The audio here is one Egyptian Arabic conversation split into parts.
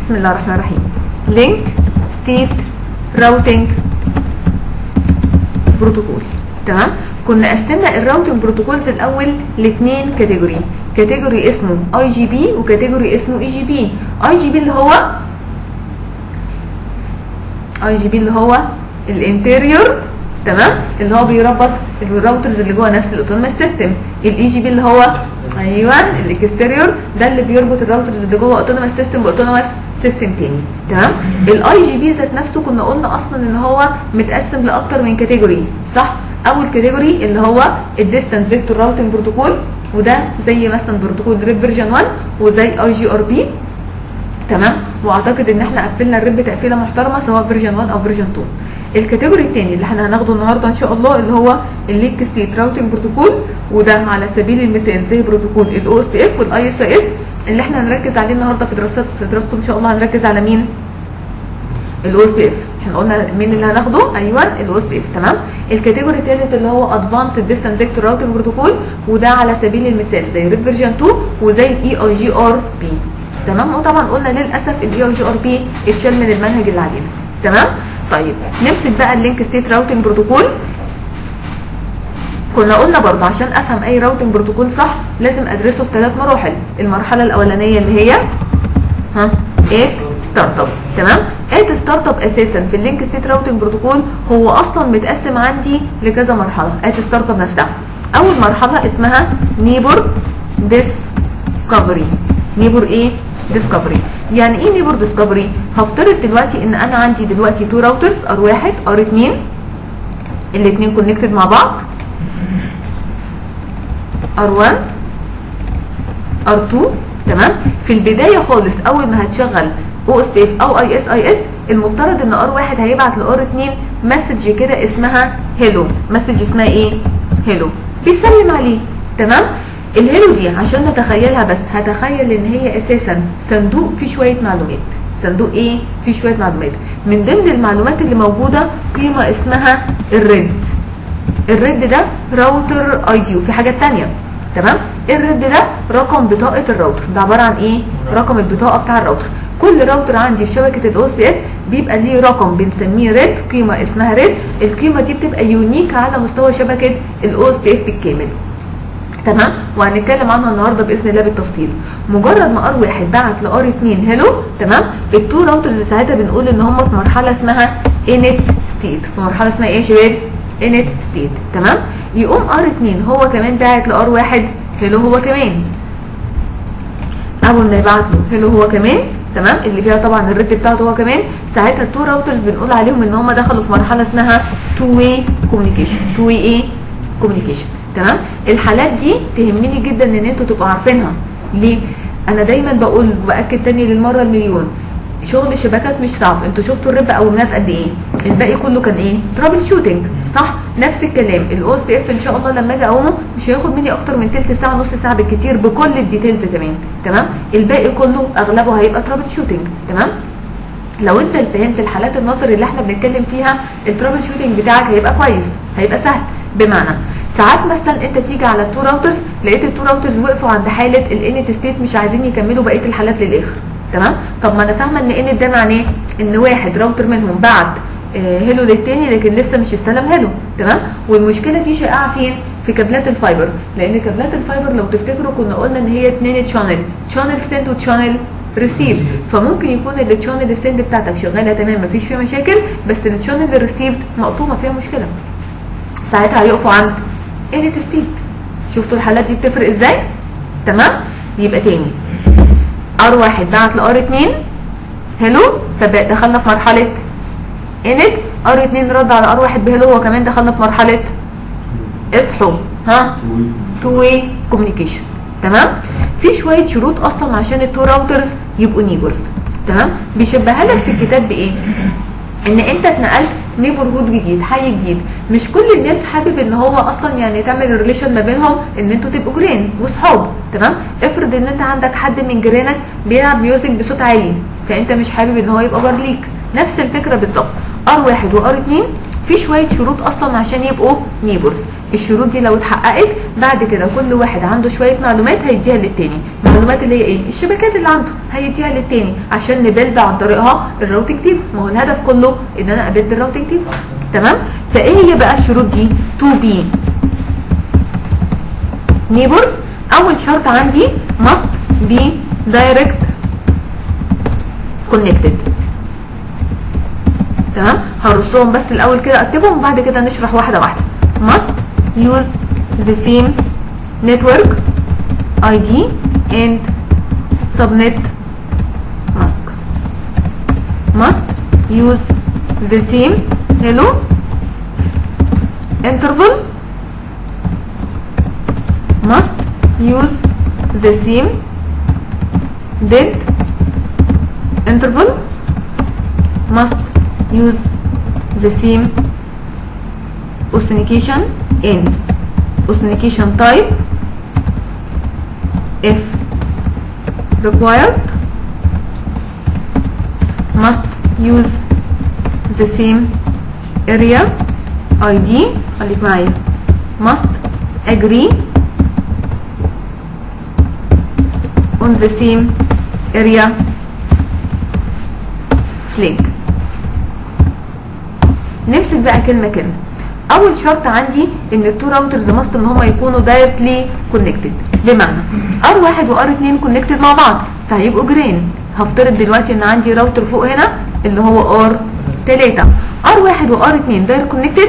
بسم الله الرحمن الرحيم لينك ستيت راوتنج بروتوكول تمام كنا قسمنا الراوتنج بروتوكولز الاول لاثنين كاتيجوري كاتيجوري اسمه اي جي بي وكاتيجوري اسمه اي جي بي اي جي بي اللي هو اي جي بي اللي هو الانتيريور تمام اللي هو بيربط الراوترز اللي جوه نفس الاوتونوموس سيستم الاي جي بي اللي هو ايوه الاكستيريور ده اللي بيربط الراوترز اللي جوه اوتونوموس سيستم باوتونوموس سيستم تاني تمام الاي جي بي ذات نفسه كنا قلنا اصلا ان هو متقسم لاكتر من كاتيجوري صح اول كاتيجوري اللي هو الديستانس فيكتور راوتنج بروتوكول وده زي مثلا بروتوكول ريب فيرجن 1 وزي اي جي ار بي تمام واعتقد ان احنا قفلنا الريب تقفيله محترمه سواء فيرجن 1 او فيرجن 2 الكاتيجوري الثاني اللي احنا هناخده النهارده ان شاء الله اللي هو الليك ستيت راوتنج بروتوكول وده على سبيل المثال زي بروتوكول الاو اس تي اف والاي اس اي اس اللي احنا هنركز عليه النهارده في دراسات في دراسته ان شاء الله هنركز على مين الاو اس بي اف احنا قلنا مين اللي هناخده ايوه الاو اس بي اف تمام الكاتيجوري الثالث اللي هو ادفانس ديستانس فيكتور راوتنج بروتوكول وده على سبيل المثال زي ريب فيرجن 2 وزي الاي اي جي ار بي تمام وطبعا قلنا للاسف الاي اي جي ار بي اتشال من المنهج اللي علينا تمام طيب نمسك بقى اللينك ستيت راوتنج بروتوكول كنا قلنا برضه عشان افهم اي راوتنج بروتوكول صح لازم ادرسه في ثلاث مراحل المرحله الاولانيه اللي هي ها ايه ستارت اب تمام ايه ستارت اب اساسا في اللينك ستيت راوتنج بروتوكول هو اصلا متقسم عندي لكذا مرحله ايه ستارت اب نفسها اول مرحله اسمها نيبر ديسكفري نيبر ايه ديسكفري يعني ايه نيبر ديسكفري هفترض دلوقتي ان انا عندي دلوقتي تو راوترز ار واحد ار اتنين الاثنين كونكتد مع بعض ار1 ار2 تمام في البدايه خالص اول ما هتشغل او اس بي اف او اي اس اي اس المفترض ان ار1 هيبعت لار2 مسج كده اسمها هيلو مسج اسمها ايه هيلو بيسلم عليه تمام الهيلو دي عشان نتخيلها بس هتخيل ان هي اساسا صندوق فيه شويه معلومات صندوق ايه فيه شويه معلومات من ضمن المعلومات اللي موجوده قيمه اسمها الريد الريد ده راوتر اي دي وفي حاجات تانية تمام الريد ده رقم بطاقه الراوتر ده عباره عن ايه رقم البطاقه بتاع الراوتر كل راوتر عندي في شبكه الاو اس بي اف بيبقى ليه رقم بنسميه ريد قيمه اسمها ريد القيمه دي بتبقى يونيك على مستوى شبكه الاو اس بي اف بالكامل تمام وهنتكلم عنها النهارده باذن الله بالتفصيل مجرد ما ار واحد بعت لار 2 هيلو تمام التو راوترز ساعتها بنقول ان هم في مرحله اسمها انت ستيت في مرحله اسمها ايه يا شباب انت ستيت تمام يقوم ار 2 هو كمان باعت لار واحد هيلو هو كمان اول ما يبعت له هيلو هو كمان تمام اللي فيها طبعا الريت بتاعته هو كمان ساعتها التو راوترز بنقول عليهم ان هم دخلوا في مرحله اسمها تو واي كوميونيكيشن تو واي ايه كوميونيكيشن تمام الحالات دي تهمني جدا ان انتوا تبقوا عارفينها ليه انا دايما بقول وباكد تاني للمره المليون شغل الشبكات مش صعب انتوا شفتوا الرب قومناه في قد ايه الباقي كله كان ايه ترابل شوتنج صح نفس الكلام الاو اس بي اف ان شاء الله لما اجي اقومه مش هياخد مني اكتر من تلت ساعه نص ساعه بالكتير بكل الديتيلز كمان تمام الباقي كله اغلبه هيبقى ترابل شوتنج تمام لو انت فهمت الحالات النظري اللي احنا بنتكلم فيها الترابل شوتنج بتاعك هيبقى كويس هيبقى سهل بمعنى ساعات مثلا انت تيجي على التو راوترز لقيت التو راوترز وقفوا عند حاله الانت ستيت مش عايزين يكملوا بقيه الحالات للاخر تمام طب ما انا فاهمه ان ان ده معناه ان واحد راوتر منهم بعت آه هيلو للتاني لكن لسه مش استلم هيلو تمام والمشكله دي شائعه فين في كابلات الفايبر لان كابلات الفايبر لو تفتكروا كنا قلنا ان هي اتنين تشانل تشانل سند وتشانل ريسيف فممكن يكون التشانل السند بتاعتك شغاله تمام مفيش فيها مشاكل بس التشانل الريسيف مقطومه فيها مشكله ساعتها هيقفوا عند انت ستيت شفتوا الحالات دي بتفرق ازاي تمام يبقى تاني ار واحد بعت لار اتنين هلو فدخلنا في مرحله انت ار اتنين رد على ار واحد بهلو هو كمان دخلنا في مرحله اصحوا ها تو واي كوميونيكيشن تمام في شويه شروط اصلا عشان التو راوترز يبقوا نيبرز تمام بيشبهها لك في الكتاب بايه ان انت اتنقلت نيبر هود جديد حي جديد مش كل الناس حابب ان هو اصلا يعني تعمل ريليشن ما بينهم ان انتوا تبقوا جيران وصحاب تمام افرض ان انت عندك حد من جيرانك بيلعب ميوزك بصوت عالي فانت مش حابب ان هو يبقى جار ليك نفس الفكره بالظبط ار واحد وار اتنين في شويه شروط اصلا عشان يبقوا نيبرز الشروط دي لو اتحققت بعد كده كل واحد عنده شويه معلومات هيديها للتاني المعلومات اللي هي ايه الشبكات اللي عنده هيديها للتاني عشان نبيلد عن طريقها الراوتنج تيبل ما هو الهدف كله ان انا ابيلد الراوتنج تيبل تمام فايه هي بقى الشروط دي تو بي نيبرز اول شرط عندي must be direct connected تمام هرصهم بس الاول كده اكتبهم وبعد كده نشرح واحده واحده must use the same network ID and subnet mask must use the same hello interval must use the same dead interval must use the same authentication and authentication type if required must use the same area ID خليك معايا must agree on the same area flag نمسك بقى كلمه كلمه اول شرط عندي ان التو راوترز ماست ان هما يكونوا دايركتلي كونكتد بمعنى ار واحد وار اتنين كونكتد مع بعض فهيبقوا جيران هفترض دلوقتي ان عندي راوتر فوق هنا اللي هو ار 3 ار واحد وار اتنين دايركت كونكتد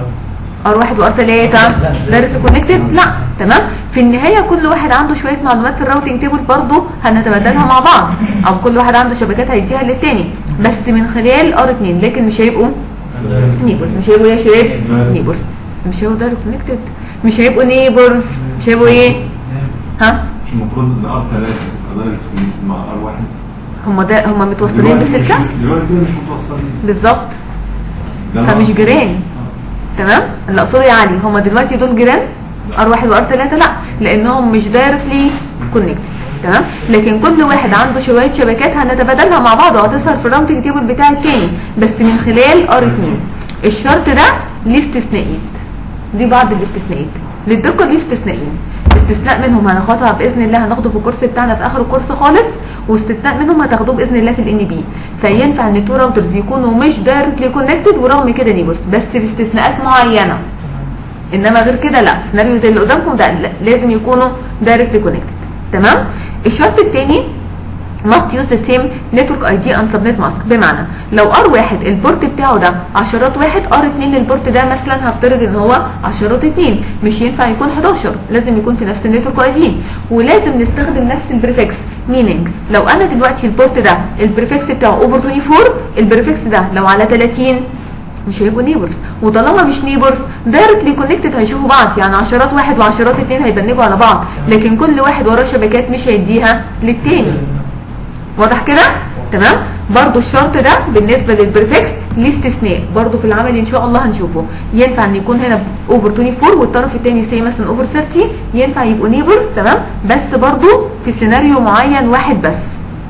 ار واحد وار 3 دايركت كونكتد لا تمام في النهايه كل واحد عنده شويه معلومات في الراوتنج تيبل برضه هنتبادلها مع بعض او كل واحد عنده شبكات هيديها للتاني بس من خلال ار 2 لكن مش هيبقوا نيبرز مش هيبقوا يا شباب نيبرز مش هيبقوا دايركت كونكتد مش هيبقوا نيبرز مش هيبقوا ايه ها مش المفروض ان ار 3 تبقى مع ار 1 هم ده هم متوصلين بسلكه دلوقتي كده مش متوصلين بالظبط ده فمش الأصل. جيران تمام اللي اقصده يا علي هما دلوقتي دول جيران ار واحد وار ثلاثة لا لانهم مش دايركتلي كونكتد تمام لكن كل واحد عنده شويه شبكات هنتبادلها مع بعض وهتظهر في الراوتنج تيبل بتاع التاني بس من خلال ار 2 الشرط ده ليه استثناءات دي بعض الاستثناءات للدقه ليه استثنائين استثناء منهم هناخدها باذن الله هناخده في الكورس بتاعنا في اخر الكورس خالص واستثناء منهم هتاخدوه باذن الله في الان بي فينفع ان التو راوترز يكونوا مش دايركتلي كونكتد ورغم كده نيبرز بس باستثناءات معينه انما غير كده لا سيناريو زي اللي قدامكم ده لا، لازم يكونوا دايركتلي كونكتد تمام الشرط الثاني must use the same network ID and subnet mask بمعنى لو ار واحد البورت بتاعه ده عشرات واحد ار اتنين البورت ده مثلا هفترض ان هو عشرات اتنين مش ينفع يكون 11 لازم يكون في نفس النتورك اي دي ولازم نستخدم نفس البريفكس مينينج لو انا دلوقتي البورت ده البريفكس بتاعه اوفر 24 البريفكس ده لو على 30 مش هيبقوا نيبرز وطالما مش نيبرز دايركتلي كونكتد هيشوفوا بعض يعني عشرات واحد وعشرات اتنين هيبنجوا على بعض لكن كل واحد وراه شبكات مش هيديها للتاني واضح كده تمام برضو الشرط ده بالنسبه للبريفكس ليه استثناء برضو في العمل ان شاء الله هنشوفه ينفع ان يكون هنا اوفر 24 والطرف الثاني سي مثلا اوفر 30 ينفع يبقوا نيبرز تمام بس برضو في سيناريو معين واحد بس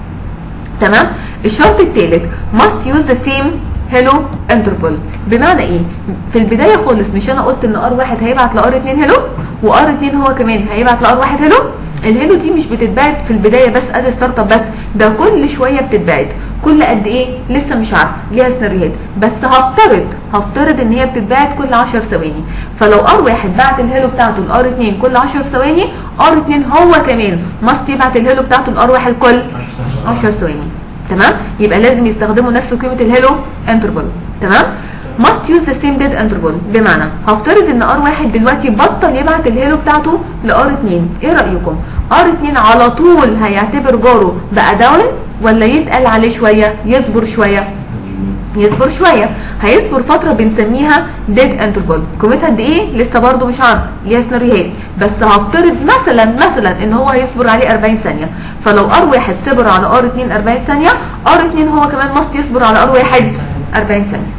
تمام الشرط الثالث must use the same hello interval بمعنى ايه في البدايه خالص مش انا قلت ان ار واحد هيبعت لار 2 هلو وار 2 هو كمان هيبعت لار واحد هلو الهلو دي مش بتتبعت في البدايه بس ادي ستارت اب بس ده كل شويه بتتبعت كل قد ايه لسه مش عارفه ليها سيناريوهات بس هفترض هفترض ان هي بتتبعت كل 10 ثواني فلو ار واحد بعت الهلو بتاعته لار 2 كل 10 ثواني ار 2 هو كمان ماست يبعت الهلو بتاعته لار واحد كل 10 ثواني تمام يبقى لازم يستخدموا نفس قيمه الهلو انترفال تمام must use the same dead interval بمعنى هفترض ان ار واحد دلوقتي بطل يبعت الهيلو بتاعته لار 2 ايه رايكم ار 2 على طول هيعتبر جاره بقى داون ولا يتقل عليه شويه يصبر شويه يصبر شويه هيصبر فتره بنسميها ديد انترفال قيمتها قد ايه لسه برضو مش عارف ليها سيناريوهات بس هفترض مثلا مثلا ان هو هيصبر عليه 40 ثانيه فلو ار واحد صبر على ار 2 40 ثانيه ار 2 هو كمان ماست يصبر على ار واحد 40 ثانيه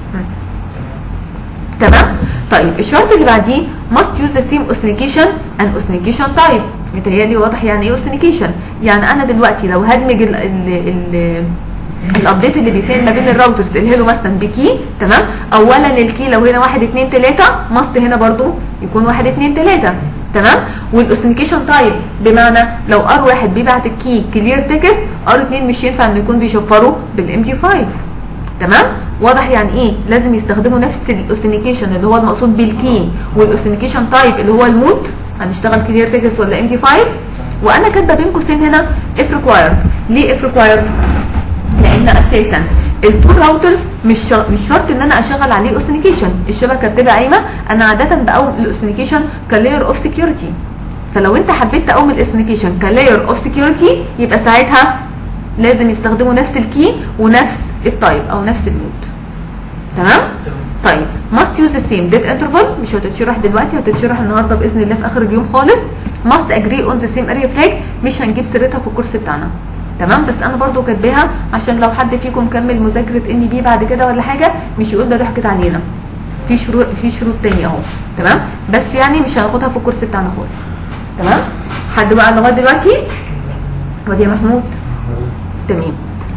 تمام طيب الشرط اللي بعديه must use the same authentication and authentication type متهيألي واضح يعني ايه authentication يعني انا دلوقتي لو هدمج ال ال ال الابديت اللي بيتنقل ما بين الراوترز الهيلو مثلا بكي تمام اولا الكي لو هنا 1 2 3 ماست هنا برضو يكون 1 2 3 تمام والاوثنتيكيشن تايب بمعنى لو ار واحد بيبعت الكي كلير تكست ار 2 مش ينفع انه يكون بيشفره بالام جي 5 تمام واضح يعني ايه لازم يستخدموا نفس الاوثنتيكيشن اللي هو المقصود بالكي والاوثنتيكيشن تايب اللي هو المود هنشتغل كلير تكست ولا ام جي 5 وانا كاتبه بين قوسين هنا اف ريكوايرد ليه اف ريكوايرد لان اساسا التور راوترز مش شر- مش شرط ان انا اشغل عليه اوثنتيكيشن الشبكه بتبقى قايمه انا عاده بقوم الاوثنتيكيشن كلاير اوف سكيورتي فلو انت حبيت تقوم الاوثنتيكيشن كلاير اوف سكيورتي يبقى ساعتها لازم يستخدموا نفس الكي ونفس التايب او نفس المود تمام طيب must use the same date interval مش هتتشرح دلوقتي هتتشرح النهارده باذن الله في اخر اليوم خالص must agree on the same area flag مش هنجيب سيرتها في الكورس بتاعنا تمام بس انا برضو كاتباها عشان لو حد فيكم كمل مذاكره ان بي بعد كده ولا حاجه مش يقول ده ضحكت علينا في شروط في شروط تانية اهو تمام بس يعني مش هناخدها في الكورس بتاعنا خالص تمام حد بقى لغايه دلوقتي وادي يا محمود تمام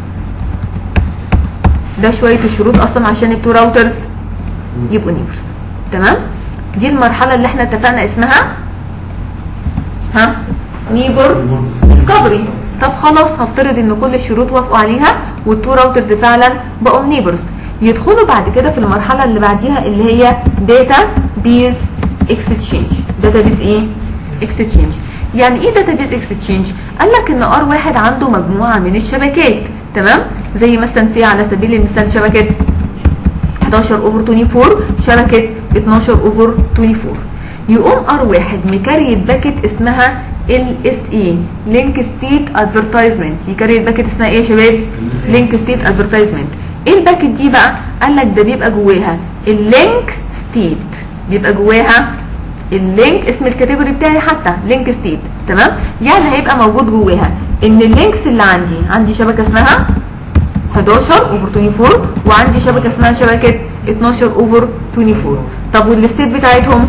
ده شويه الشروط اصلا عشان التو راوترز يبقوا نيبرز تمام دي المرحله اللي احنا اتفقنا اسمها ها نيبر ديسكفري طب خلاص هفترض ان كل الشروط وافقوا عليها والتو راوترز فعلا بقوا نيبرز يدخلوا بعد كده في المرحله اللي بعديها اللي هي داتا بيز اكستشينج داتا بيز ايه اكستشينج يعني ايه داتا بيز اكستشينج قال لك ان ار واحد عنده مجموعه من الشبكات تمام زي مثلا سي على سبيل المثال شبكه 11 اوفر 24 شبكه 12 اوفر 24 يقوم ار واحد مكريت باكت اسمها ال اس اي لينك ستيت ادفرتايزمنت يكريت باكت اسمها ايه يا شباب لينك ستيت ادفرتايزمنت ايه الباكت دي بقى قال لك ده بيبقى جواها اللينك ستيت بيبقى جواها اللينك اسم الكاتيجوري بتاعي حتى لينك ستيت تمام يعني هيبقى موجود جواها ان اللينكس اللي عندي عندي شبكه اسمها 11 اوفر 24 وعندي شبكه اسمها شبكه 12 اوفر 24 طب والستيت بتاعتهم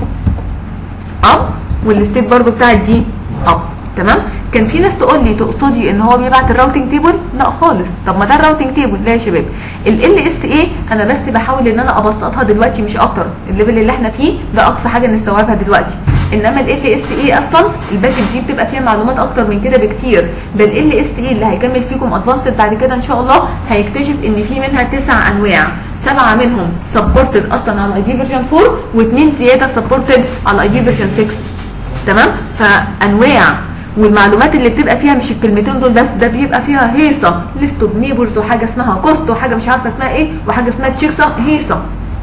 اب والستيت برضو بتاعت دي اب تمام كان في ناس تقول لي تقصدي ان هو بيبعت الراوتنج تيبل لا خالص طب ما ده الراوتنج تيبل لا يا شباب ال اس اي انا بس بحاول ان انا ابسطها دلوقتي مش اكتر الليفل اللي احنا فيه ده اقصى حاجه نستوعبها دلوقتي انما ال اس اي اصلا الباكج دي بتبقى فيها معلومات اكتر من كده بكتير ده ال اس اي اللي هيكمل فيكم ادفانسد بعد كده ان شاء الله هيكتشف ان في منها تسع انواع سبعه منهم سبورتد اصلا على اي بي فيرجن 4 واثنين زياده سبورتد على اي بي فيرجن 6 تمام فانواع والمعلومات اللي بتبقى فيها مش الكلمتين دول بس ده بيبقى فيها هيصه ليست اوف نيبرز وحاجه اسمها كوست وحاجه مش عارفه اسمها ايه وحاجه اسمها تشيكسا هيصه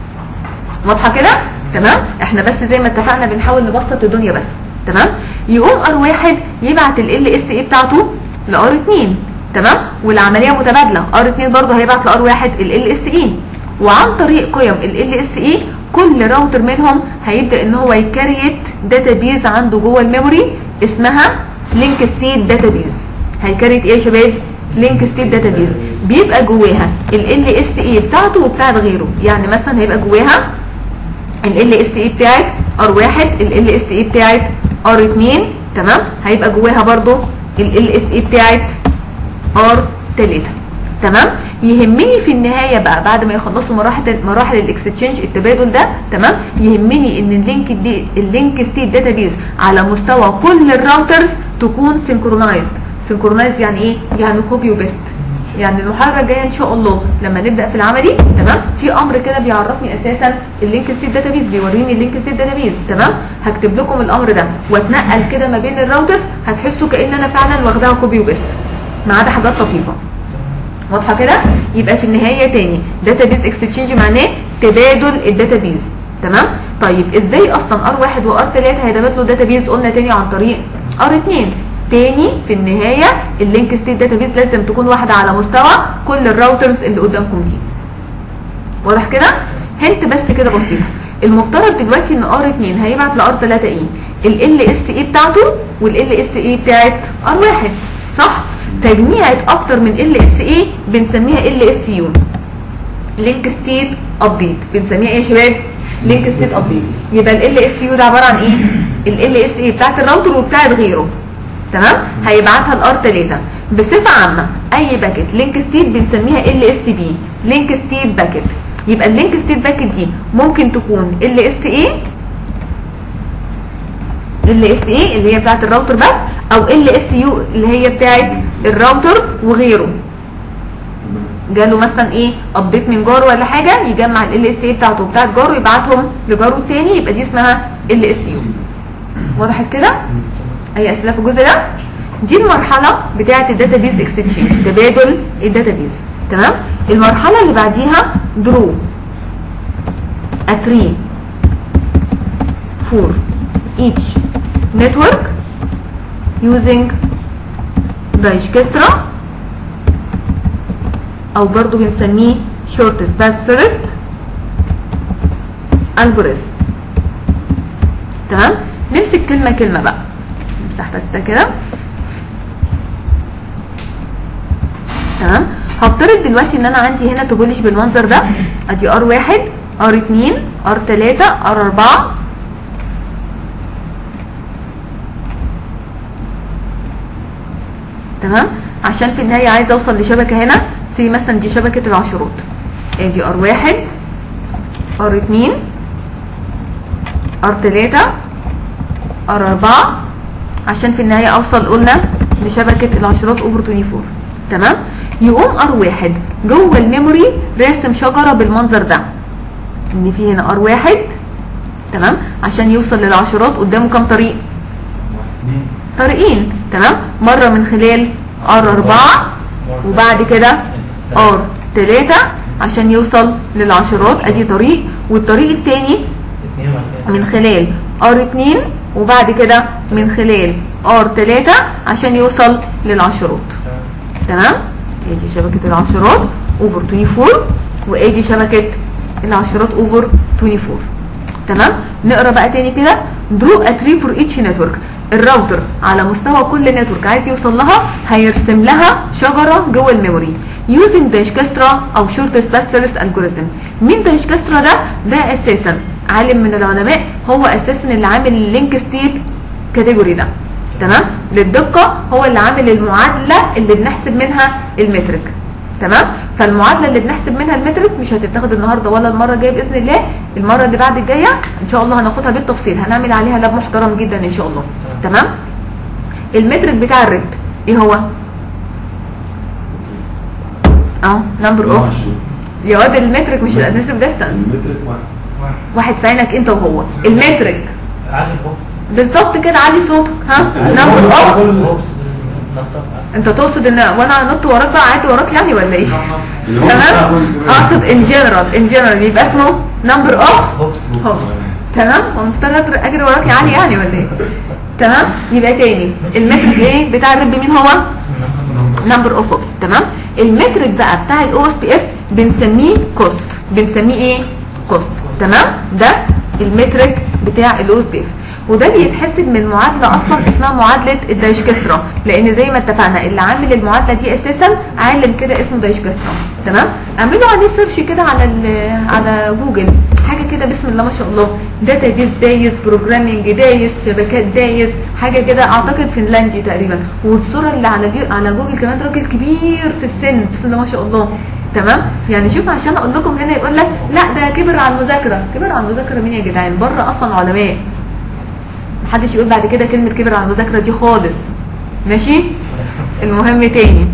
واضحه كده تمام احنا بس زي ما اتفقنا بنحاول نبسط الدنيا بس تمام يقوم ار واحد يبعت ال اس اي بتاعته لار 2 تمام والعمليه متبادله ار 2 برضه هيبعت لار واحد ال اس اي وعن طريق قيم ال اس اي كل راوتر منهم هيبدا ان هو يكريت داتابيز عنده جوه الميموري اسمها لينك ستيت داتابيز هيكريت ايه يا شباب لينك ستيت داتابيز بيبقى جواها ال اس اي بتاعته وبتاعت غيره يعني مثلا هيبقى جواها ال اس اي بتاعت ار واحد ال اس اي بتاعت ار 2 تمام هيبقى جواها برضو ال اس اي بتاعت ار 3 تمام يهمني في النهايه بقى بعد ما يخلصوا مراحل مراحل الاكستشينج التبادل ده تمام يهمني ان اللينك دي اللينك ستيت داتابيز على مستوى كل الراوترز تكون سينكرونايزد سينكرونايز يعني ايه يعني كوبي وبيست يعني المحاضره الجايه ان شاء الله لما نبدا في العملي تمام في امر كده بيعرفني اساسا اللينك ستيت داتابيز بيوريني اللينك ستيت داتابيز تمام هكتب لكم الامر ده واتنقل كده ما بين الراوترز هتحسوا كان انا فعلا واخداها كوبي وبيست ما عدا حاجات لطيفه واضحه كده يبقى في النهايه تاني داتابيز اكستشينج معناه تبادل الداتابيز تمام طيب ازاي اصلا ار 1 وار 3 هيتبادلوا داتابيز قلنا تاني عن طريق ار 2 تاني في النهايه اللينك ستيت داتابيز لازم تكون واحده على مستوى كل الراوترز اللي قدامكم دي واضح كده هنت بس كده بسيطه المفترض دلوقتي ان ار 2 هيبعت لار 3 ايه ال اس اي بتاعته والال اس اي بتاعت ار 1 صح تجميعة اكتر من ال اس اي بنسميها ال اس يو لينك ستيت ابديت بنسميها ايه يا شباب لينك ستيت ابديت يبقى ال اس يو ده عباره عن ايه ال اس اي بتاعت الراوتر وبتاعت غيره تمام هيبعتها لار 3 بصفه عامه اي باكت لينك ستيت بنسميها ال اس بي لينك ستيت باكت يبقى اللينك ستيت باكت دي ممكن تكون ال اس اي ال اس اي اللي هي بتاعت الراوتر بس او ال اس يو اللي هي بتاعت الراوتر وغيره جاله مثلا ايه ابديت من جاره ولا حاجه يجمع ال اس اي بتاعته وبتاعت جاره يبعتهم لجاره التاني يبقى دي اسمها ال اس يو وضحت كده اي اسئله في الجزء ده دي المرحله بتاعه الداتابيز اكستشينج تبادل الداتابيز تمام المرحله اللي بعديها درو اتري فور each network using Dijkstra او برضو بنسميه shortest path first algorithm تمام نمسك كلمة كلمة بقى نمسح بس ده كده تمام هفترض دلوقتي ان انا عندي هنا توبولوجي بالمنظر ده ادي ار واحد ار اتنين ار تلاتة ار اربعة تمام عشان في النهاية عايزة اوصل لشبكة هنا سي مثلا دي شبكة العشرات ادي ار واحد ار اتنين ار تلاتة ار اربعة عشان في النهاية اوصل قلنا لشبكة العشرات اوفر 24 تمام يقوم ار واحد جوه الميموري راسم شجرة بالمنظر ده ان في هنا ار واحد تمام عشان يوصل للعشرات قدامه كام طريق طريقين تمام مرة من خلال ار اربعة وبعد كده ار تلاتة عشان يوصل للعشرات ادي طريق والطريق التاني من خلال ار اتنين وبعد كده من خلال ار تلاتة عشان يوصل للعشرات تمام ادي شبكة العشرات اوفر 24 وادي شبكة العشرات اوفر 24 تمام نقرا بقى تاني كده درو اتري فور ايتش نتورك الراوتر على مستوى كل نتورك عايز يوصل لها هيرسم لها شجره جوه الميموري يوزنج دايشكسترا او شورتست باث فيرست الجوريزم مين دايشكسترا ده ده اساسا عالم من العلماء هو اساسا اللي عامل اللينك ستيت كاتيجوري ده تمام للدقه هو اللي عامل المعادله اللي بنحسب منها المترك تمام فالمعادله اللي بنحسب منها المترك مش هتتاخد النهارده ولا المره الجايه باذن الله المره اللي بعد الجايه ان شاء الله هناخدها بالتفصيل هنعمل عليها لاب محترم جدا ان شاء الله تمام المترك بتاع الرب ايه هو اه نمبر اوف يا واد المترك مش الادمنستريف ديستانس المترك واحد واحد في عينك انت وهو المترك عادي بوكس بالظبط كده علي صوتك ها نمبر اوف بوكس بالنطق انت تقصد ان وانا انط وراك بقى عادي وراك يعني ولا ايه اللي هو بتاع تمام كل- اقصد ان جنرال ان جنرال يبقى اسمه نمبر اوف بوكس هوب تمام ومفترض أجر- اجري وراك يا علي يعني ولا ايه تمام يبقى تاني المترك ايه بتاع الرب مين هو نمبر اوف اوبس تمام المترك بقى بتاع الاو اس بي اف بنسميه كوست بنسميه ايه كوست تمام ده المترك بتاع الاو اس بي اف وده بيتحسب من معادله اصلا اسمها معادله الدايشكسترا لان زي ما اتفقنا اللي عامل المعادله دي اساسا عالم كده اسمه دايشكسترا تمام اعملوا عليه سيرش كده على ال- على جوجل حاجه كده بسم الله ما شاء الله داتا بيز دايس بروجرامنج دايس شبكات دايس حاجه كده اعتقد فنلندي تقريبا والصوره اللي على جو- على جوجل كمان راجل كبير في السن بسم الله ما شاء الله تمام يعني شوف عشان اقول لكم هنا يقول لك لا ده كبر على المذاكره كبر على المذاكره مين يا جدعان بره اصلا علماء محدش يقول بعد كده كلمه كبر على المذاكره دي خالص ماشي المهم تاني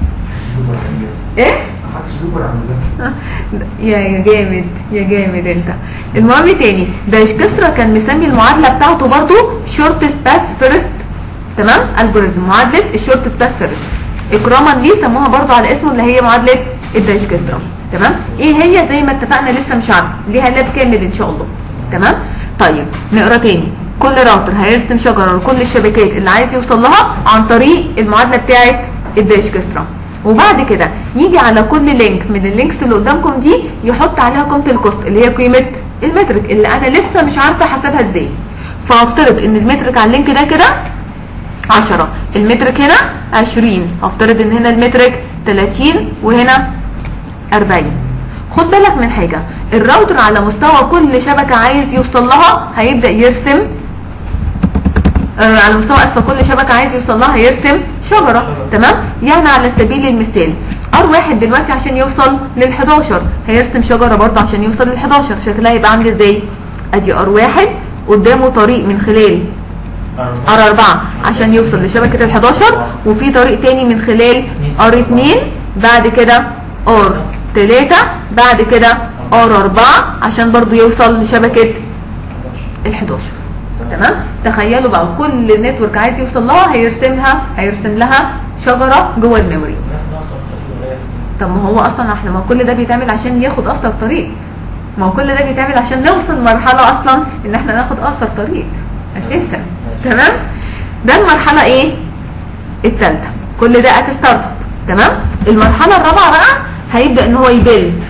ايه محدش بيكبر على المذاكرة يا يا جامد يا جامد انت المهم تاني دايشكسترا كان مسمي المعادله بتاعته برضو شورتست باس فيرست تمام الجوريزم معادله الشورتست باس فيرست اكراما ليه سموها برضو على اسمه اللي هي معادله الدايشكسترا تمام ايه هي زي ما اتفقنا لسه مش عارفه ليها لاب كامل ان شاء الله تمام طيب نقرا تاني كل راوتر هيرسم شجره لكل الشبكات اللي عايز يوصل لها عن طريق المعادله بتاعه الدايشكسترا وبعد كده يجي على كل لينك من اللينكس اللي قدامكم دي يحط عليها قيمه الكوست اللي هي قيمه المترك اللي انا لسه مش عارفه احسبها ازاي فهفترض ان المترك على اللينك ده كده 10 المترك هنا 20 هفترض ان هنا المترك 30 وهنا 40 خد بالك من حاجه الراوتر على مستوى كل شبكه عايز يوصل لها هيبدا يرسم آه على مستوى اسفل كل شبكه عايز يوصل لها هيرسم شجره تمام يعني على سبيل المثال ار واحد دلوقتي عشان يوصل لل 11 هيرسم شجره برضه عشان يوصل لل 11 شكلها يبقى عامل ازاي ادي ار واحد قدامه طريق من خلال ار 4 عشان يوصل لشبكه ال 11 وفي طريق تاني من خلال ار 2 بعد كده ار 3 بعد كده ار 4 عشان برضو يوصل لشبكه ال 11 تمام تخيلوا بقى كل نتورك عايز يوصل لها هيرسمها هيرسم لها شجره جوه الميموري طب ما هو اصلا احنا ما كل ده بيتعمل عشان ياخد اثر طريق ما هو كل ده بيتعمل عشان نوصل لمرحله اصلا ان احنا ناخد اثر طريق اساسا تمام ده المرحله ايه الثالثه كل ده ات ستارت اب تمام المرحله الرابعه بقى هيبدا ان هو يبيلد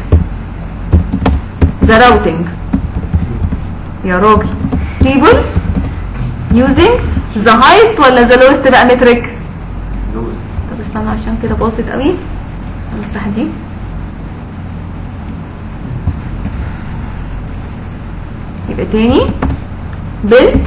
ذا راوتنج يا راجل تيبل يوزنج ذا هايست ولا ذا لوست بقى مترك لوز طب استنى عشان كده باظت قوي المساحه دي يبقى تاني build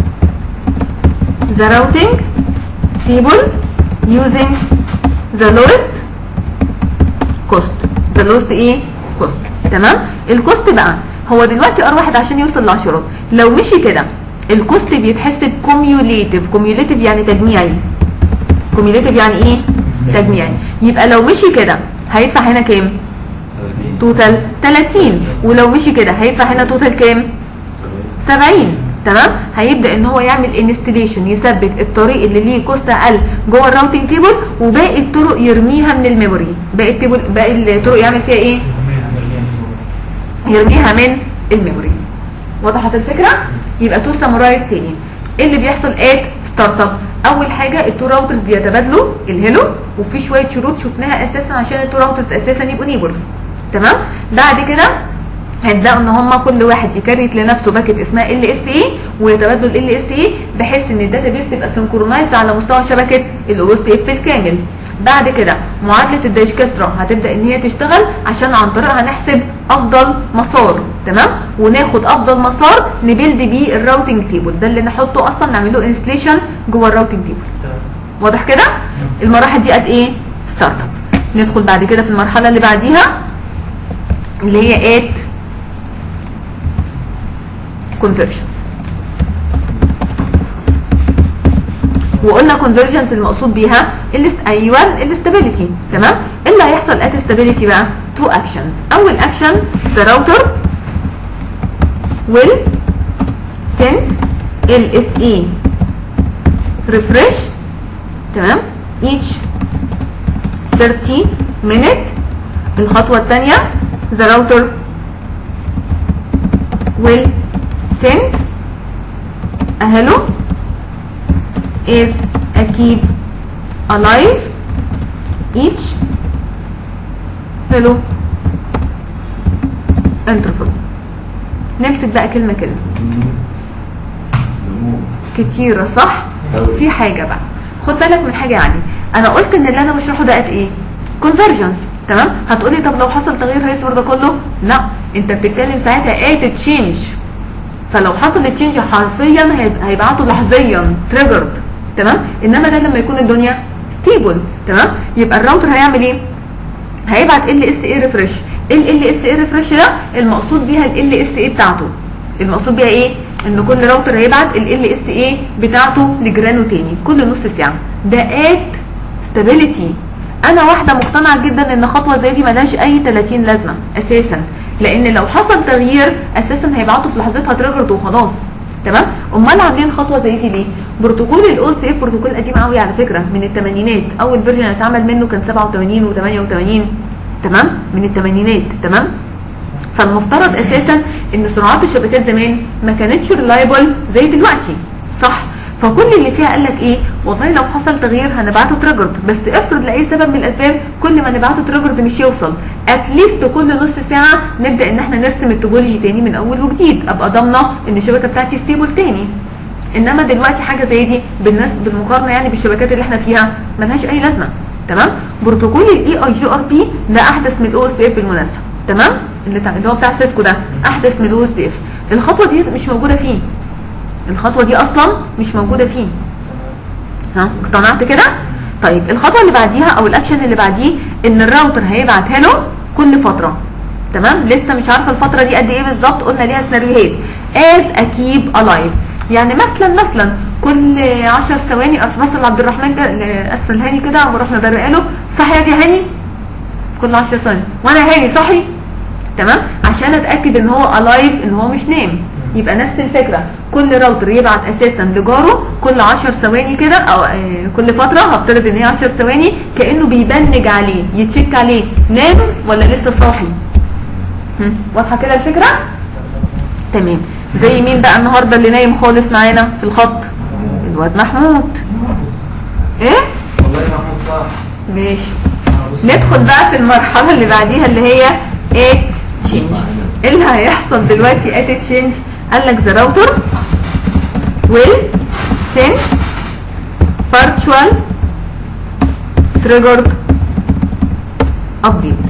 the routing table using the lowest cost the lowest ايه cost تمام الكوست بقى هو دلوقتي ار واحد عشان يوصل لعشرات لو مشي كده الكوست بيتحسب كوميوليتيف كوميوليتيف يعني تجميعي كوميوليتيف يعني ايه تجميعي يبقى لو مشي كده هيدفع هنا كام 30 توتال 30 ولو مشي كده هيدفع هنا توتال كام 70 تمام هيبدا ان هو يعمل انستليشن يثبت الطريق اللي ليه كوست اقل جوه الراوتنج تيبل وباقي الطرق يرميها من الميموري باقي التيبل باقي الطرق يعمل فيها ايه يرميها من الميموري وضحت الفكره يبقى تو سامورايز تاني ايه اللي بيحصل ات ستارت اب اول حاجه التو راوترز بيتبادلوا الهيلو وفي شويه شروط شفناها اساسا عشان التو راوترز اساسا يبقوا نيبرز تمام بعد كده هتلاقوا ان هم كل واحد يكريت لنفسه باكت اسمها ال اس اي ويتبادلوا ال اس اي بحيث ان الداتابيس تبقى سنكرونايز على مستوى شبكه الاو اس اف بالكامل بعد كده معادله الدايشكسترا هتبدا ان هي تشتغل عشان عن طريقها نحسب افضل مسار تمام وناخد افضل مسار نبيلد بيه الراوتنج تيبل ده اللي نحطه اصلا نعمل له انستليشن جوه الراوتنج تيبل واضح كده المراحل دي قد ايه ستارت اب ندخل بعد كده في المرحله اللي بعديها اللي هي ات conversions وقلنا conversions المقصود بيها الاست... ايوه الاستابيليتي تمام ايه اللي هيحصل at stability بقى two actions اول action the router will send LSA refresh تمام each 30 minute الخطوة الثانية the router will send a hello is a keep alive each hello interval نمسك بقى كلمة كلمة نمو كتيرة صح؟ أوي. في حاجة بقى خد بالك من حاجة يعني أنا قلت إن اللي أنا بشرحه ده قد إيه؟ convergence تمام؟ هتقولي طب لو حصل تغيير هيصبر ده كله؟ لا أنت بتتكلم ساعتها at تشينج فلو حصل تشينج حرفيا هيب- هيبعته لحظيا تريجرد تمام؟ إنما ده لما يكون الدنيا ستيبل تمام؟ يبقى الراوتر هيعمل إيه؟ هيبعت ال اس اي ريفرش ال ال اس اي ريفرش ده المقصود بيها ال اس اي بتاعته المقصود بيها ايه ان كل راوتر هيبعت ال ال اس اي بتاعته لجيرانه تاني كل نص ساعه ده ات ستابيليتي انا واحده مقتنعه جدا ان خطوه زي دي ملهاش اي 30 لازمه اساسا لان لو حصل تغيير اساسا هيبعتوا في لحظتها تريجرد وخلاص تمام امال عاملين خطوه زي دي ليه بروتوكول الاو سي اف بروتوكول قديم قوي على فكره من الثمانينات اول فيرجن اتعمل منه كان 87 و88 تمام من الثمانينات تمام فالمفترض اساسا ان سرعات الشبكات زمان ما كانتش ريلايبل زي دلوقتي صح فكل اللي فيها قال لك ايه والله لو حصل تغيير هنبعته تريجرد بس افرض لاي سبب من الاسباب كل ما نبعته تريجرد مش يوصل اتليست كل نص ساعه نبدا ان احنا نرسم التوبولوجي تاني من اول وجديد ابقى ضامنه ان الشبكه بتاعتي ستيبل تاني انما دلوقتي حاجه زي دي بالناس بالمقارنه يعني بالشبكات اللي احنا فيها ملهاش اي لازمه تمام بروتوكول الاي اي جي ار بي ده احدث من الاو اس اف بالمناسبه تمام اللي, تع- اللي هو بتاع سيسكو ده احدث من الاو اس اف الخطوه دي مش موجوده فيه الخطوه دي اصلا مش موجوده فيه ها اقتنعت كده طيب الخطوه اللي بعديها او الاكشن اللي بعديه ان الراوتر هيبعتها له كل فتره تمام لسه مش عارفه الفتره دي قد ايه بالظبط قلنا ليها سيناريوهات از اكيب الايف يعني مثلا مثلا كل 10 ثواني اروح بصل عبد الرحمن كده اسفل هاني كده واروح مبرقه له صحي يا هاني كل 10 ثواني وانا هاني صحي تمام عشان اتاكد ان هو الايف ان هو مش نام يبقى نفس الفكره كل راوتر يبعت اساسا لجاره كل 10 ثواني كده او آه، كل فتره هفترض ان هي 10 ثواني كانه بيبنج عليه يتشيك عليه نام ولا لسه صاحي هم، واضحه كده الفكره تمام زي مين بقى النهارده اللي نايم خالص معانا في الخط الواد محمود ايه والله محمود صح ماشي ندخل بقى في المرحلة اللي بعديها اللي هي ات تشينج ايه اللي هيحصل دلوقتي ات تشينج قال لك the router will send virtual triggered update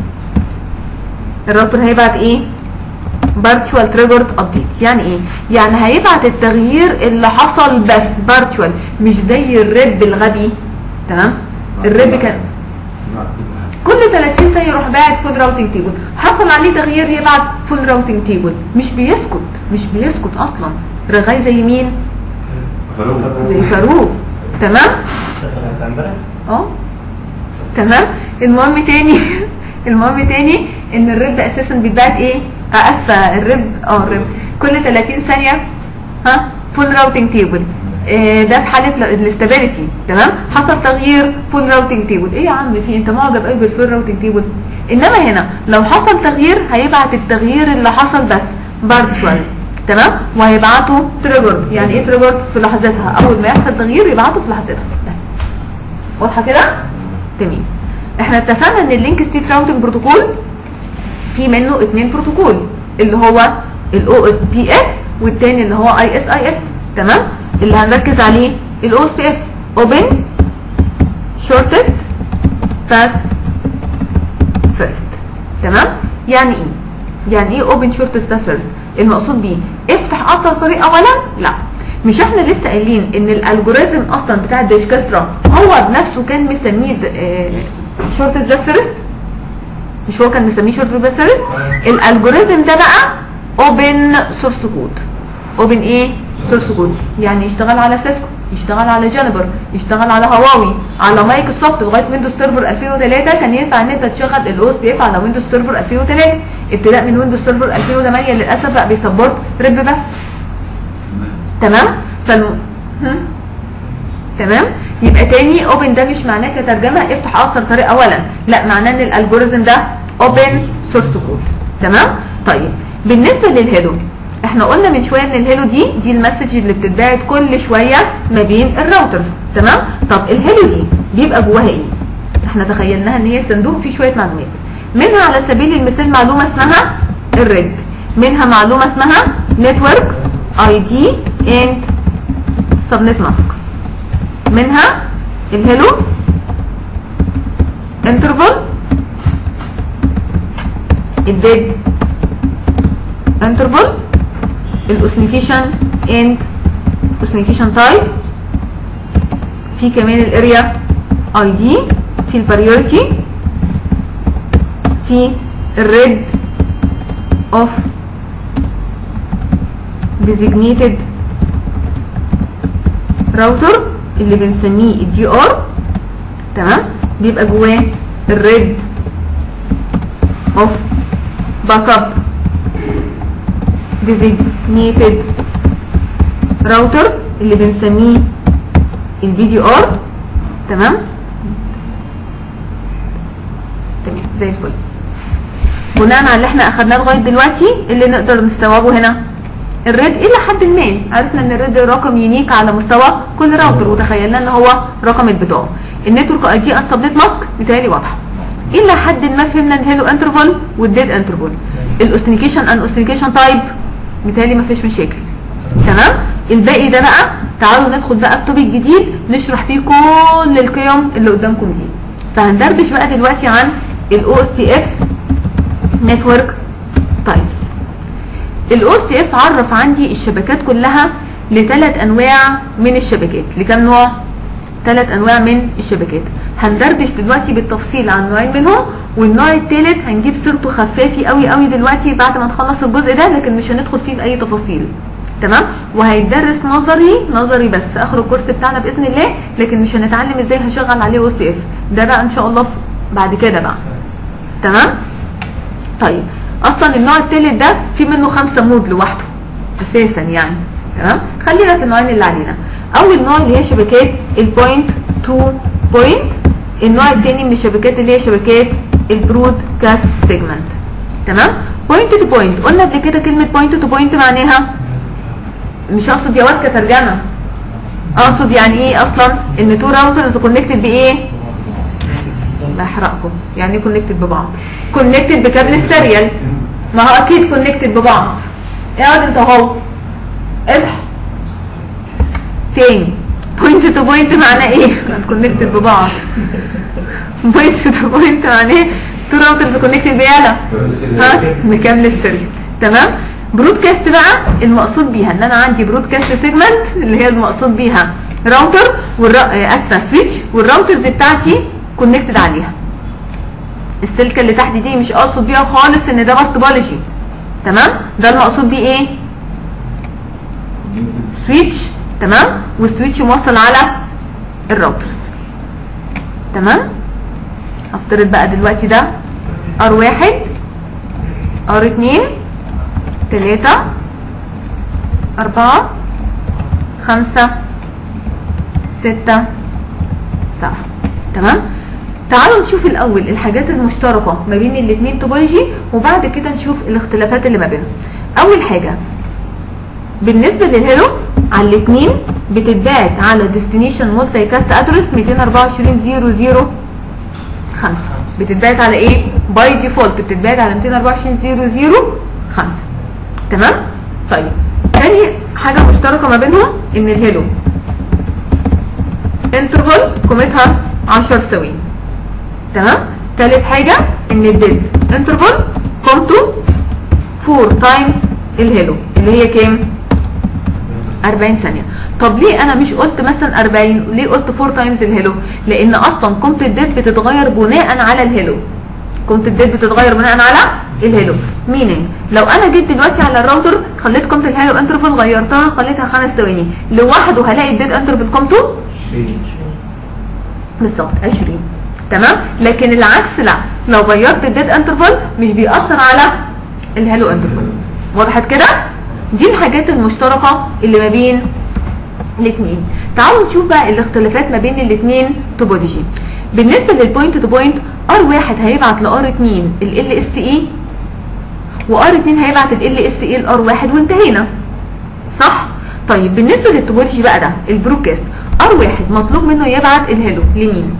الراوتر هيبعت ايه virtual triggered update يعني ايه يعني هيبعت التغيير اللي حصل بس virtual مش زي الرب الغبي تمام الرب كان كل 30 ثانيه يروح باعت فول راوتنج تيبل حصل عليه تغيير يبعت فول راوتنج تيبل مش بيسكت مش بيسكت اصلا رغاي زي مين زي فاروق تمام بتاع امبارح اه تمام المهم تاني المهم تاني ان الرب اساسا بيتبعت ايه آه، اسفه الرب اه الرب كل 30 ثانيه ها فول راوتنج تيبل ده في حاله الاستابيليتي تمام حصل تغيير فول راوتنج تيبل ايه يا عم في انت معجب قوي بالفول راوتنج تيبل انما هنا لو حصل تغيير هيبعت التغيير اللي حصل بس فيرتشوال تمام وهيبعته تريجر يعني ايه تريجر في لحظتها اول ما يحصل تغيير يبعته في لحظتها بس واضحه كده تمام احنا اتفقنا ان اللينك ستيت راوتنج بروتوكول في منه اتنين بروتوكول اللي هو الاو اس بي اف والتاني اللي هو اي اس اي اس تمام اللي هنركز عليه الاو اس بي اف اوبن شورتست باس فيرست تمام يعني ايه يعني ايه اوبن شورتست باس فيرست المقصود بيه افتح اصلا طريق اولا لا مش احنا لسه قايلين ان الالجوريزم اصلا بتاع الديشكاسترا هو بنفسه كان مسميه شورتست باس فيرست مش هو كان مسميه شورت باس فيرست الالجوريزم ده بقى اوبن سورس كود اوبن ايه سورس كود يعني يشتغل على سيسكو يشتغل على جينيفر يشتغل على هواوي على مايكروسوفت لغايه ويندوز سيرفر 2003 كان ينفع ان انت تشغل الاو اس بي اف على ويندوز سيرفر 2003 ابتداء من ويندوز سيرفر 2008 للاسف بقى بيسبورت ريب بس تمام فالم... هم؟ تمام يبقى تاني اوبن ده مش معناه كترجمه افتح اقصر طريق اولا لا معناه ان الالجوريزم ده اوبن سورس كود تمام طيب بالنسبه للهيلو احنا قلنا من شويه ان الهيلو دي دي المسج اللي بتتبعت كل شويه ما بين الراوترز تمام طب الهيلو دي بيبقى جواها ايه احنا تخيلناها ان هي صندوق فيه شويه معلومات منها على سبيل المثال معلومه اسمها الريد منها معلومه اسمها نتورك اي دي اند سبنت ماسك منها الهيلو انترفال الديد انترفال الاوثنيكيشن اند اوثنيكيشن تايب في كمان الاريا اي دي في البريورتي في الريد اوف designated راوتر اللي بنسميه الدي ار تمام بيبقى جواه الريد اوف باك اب designated راوتر اللي بنسميه البي دي ار تمام تمام زي الفل بناء على اللي احنا اخدناه لغايه دلوقتي اللي نقدر نستوعبه هنا الريد الى حد ما عرفنا ان الريد رقم يونيك على مستوى كل راوتر وتخيلنا ان هو رقم البطاقه النتورك اي دي سبنت ماسك متهيألي واضحه الى حد ما فهمنا الهيلو انترفال والديد انترفال الاوثنيكيشن ان اوثنيكيشن تايب متهيألي ما فيش مشاكل تمام الباقي ده بقى تعالوا ندخل بقى في توبيك جديد نشرح فيه كل القيم اللي قدامكم دي فهندردش بقى دلوقتي عن الاو اس بي اف نتورك تايبس الاو اس بي اف عرف عندي الشبكات كلها لثلاث انواع من الشبكات لكم نوع ثلاث انواع من الشبكات هندردش دلوقتي بالتفصيل عن نوعين منهم والنوع الثالث هنجيب سيرته خفافي قوي قوي دلوقتي بعد ما نخلص الجزء ده لكن مش هندخل فيه في اي تفاصيل تمام وهيتدرس نظري نظري بس في اخر الكورس بتاعنا باذن الله لكن مش هنتعلم ازاي هشغل عليه او اس بي اف ده بقى ان شاء الله في- بعد كده بقى تمام طيب اصلا النوع الثالث ده في منه خمسة مود لوحده اساسا يعني تمام خلينا في النوعين اللي علينا اول نوع اللي هي شبكات البوينت تو بوينت النوع الثاني من الشبكات اللي هي شبكات البرودكاست سيجمنت تمام بوينت تو بوينت قلنا قبل كده كلمه بوينت تو بوينت معناها مش اقصد يا واد كترجمه اقصد يعني ايه اصلا ان تو راوترز كونكتد بايه بحرقكم يعني ايه كونكتد ببعض كونكتد بكابل السيريال ما هو اكيد كونكتد ببعض اقعد انت اهو اصحى تاني بوينت تو بوينت معناه ايه كونكتد ببعض بوينت تو بوينت معناه ايه تو راوترز كونكتد بيالا ها بكامل السيريال تمام برودكاست بقى المقصود بيها ان انا عندي برودكاست سيجمنت اللي هي المقصود بيها راوتر والر... آه، اسفه سويتش والراوترز بتاعتي كونكتد عليها السلكه اللي تحت دي مش اقصد بيها خالص ان ده باست توبولوجي تمام ده المقصود بيه ايه سويتش تمام والسويتش موصل على الراوترز تمام هفترض بقى دلوقتي ده ار واحد ار اتنين تلاتة أربعة خمسة ستة سبعة تمام تعالوا نشوف الأول الحاجات المشتركة ما بين الاتنين توبولوجي وبعد كده نشوف الاختلافات اللي ما بينهم أول حاجة بالنسبة للهيلو على الاتنين بتتبعت على ديستنيشن مولتي كاست ادرس 224 5 بتتبعت على ايه باي ديفولت بتتبعت على 224 5 تمام طيب تاني حاجة مشتركة ما بينهم ان الهيلو انترفال قيمتها 10 ثواني تمام تالت حاجة ان الديد انترفال قيمته 4 تايمز الهيلو اللي هي كام 40 ثانية طب ليه انا مش قلت مثلا 40 ليه قلت 4 تايمز الهيلو لان اصلا قيمة الديد بتتغير بناء على الهيلو قيمة الديد بتتغير بناء على الهيلو مينينج لو انا جيت دلوقتي على الراوتر خليت قيمة الهيلو انترفال غيرتها خليتها 5 ثواني لوحده هلاقي الديد انترفال قيمته بالظبط 20 تمام لكن العكس لا لو غيرت الديد انترفال مش بيأثر على الهالو انترفال وضحت كده دي الحاجات المشتركة اللي ما بين الاثنين تعالوا نشوف بقى الاختلافات ما بين الاثنين توبولوجي بالنسبة للبوينت تو بوينت ار واحد هيبعت لار 2 ال ال اس اي وار 2 هيبعت ال ال اس اي لار واحد وانتهينا صح طيب بالنسبة للتوبولوجي بقى ده البروكاست ار واحد مطلوب منه يبعت الهيلو لمين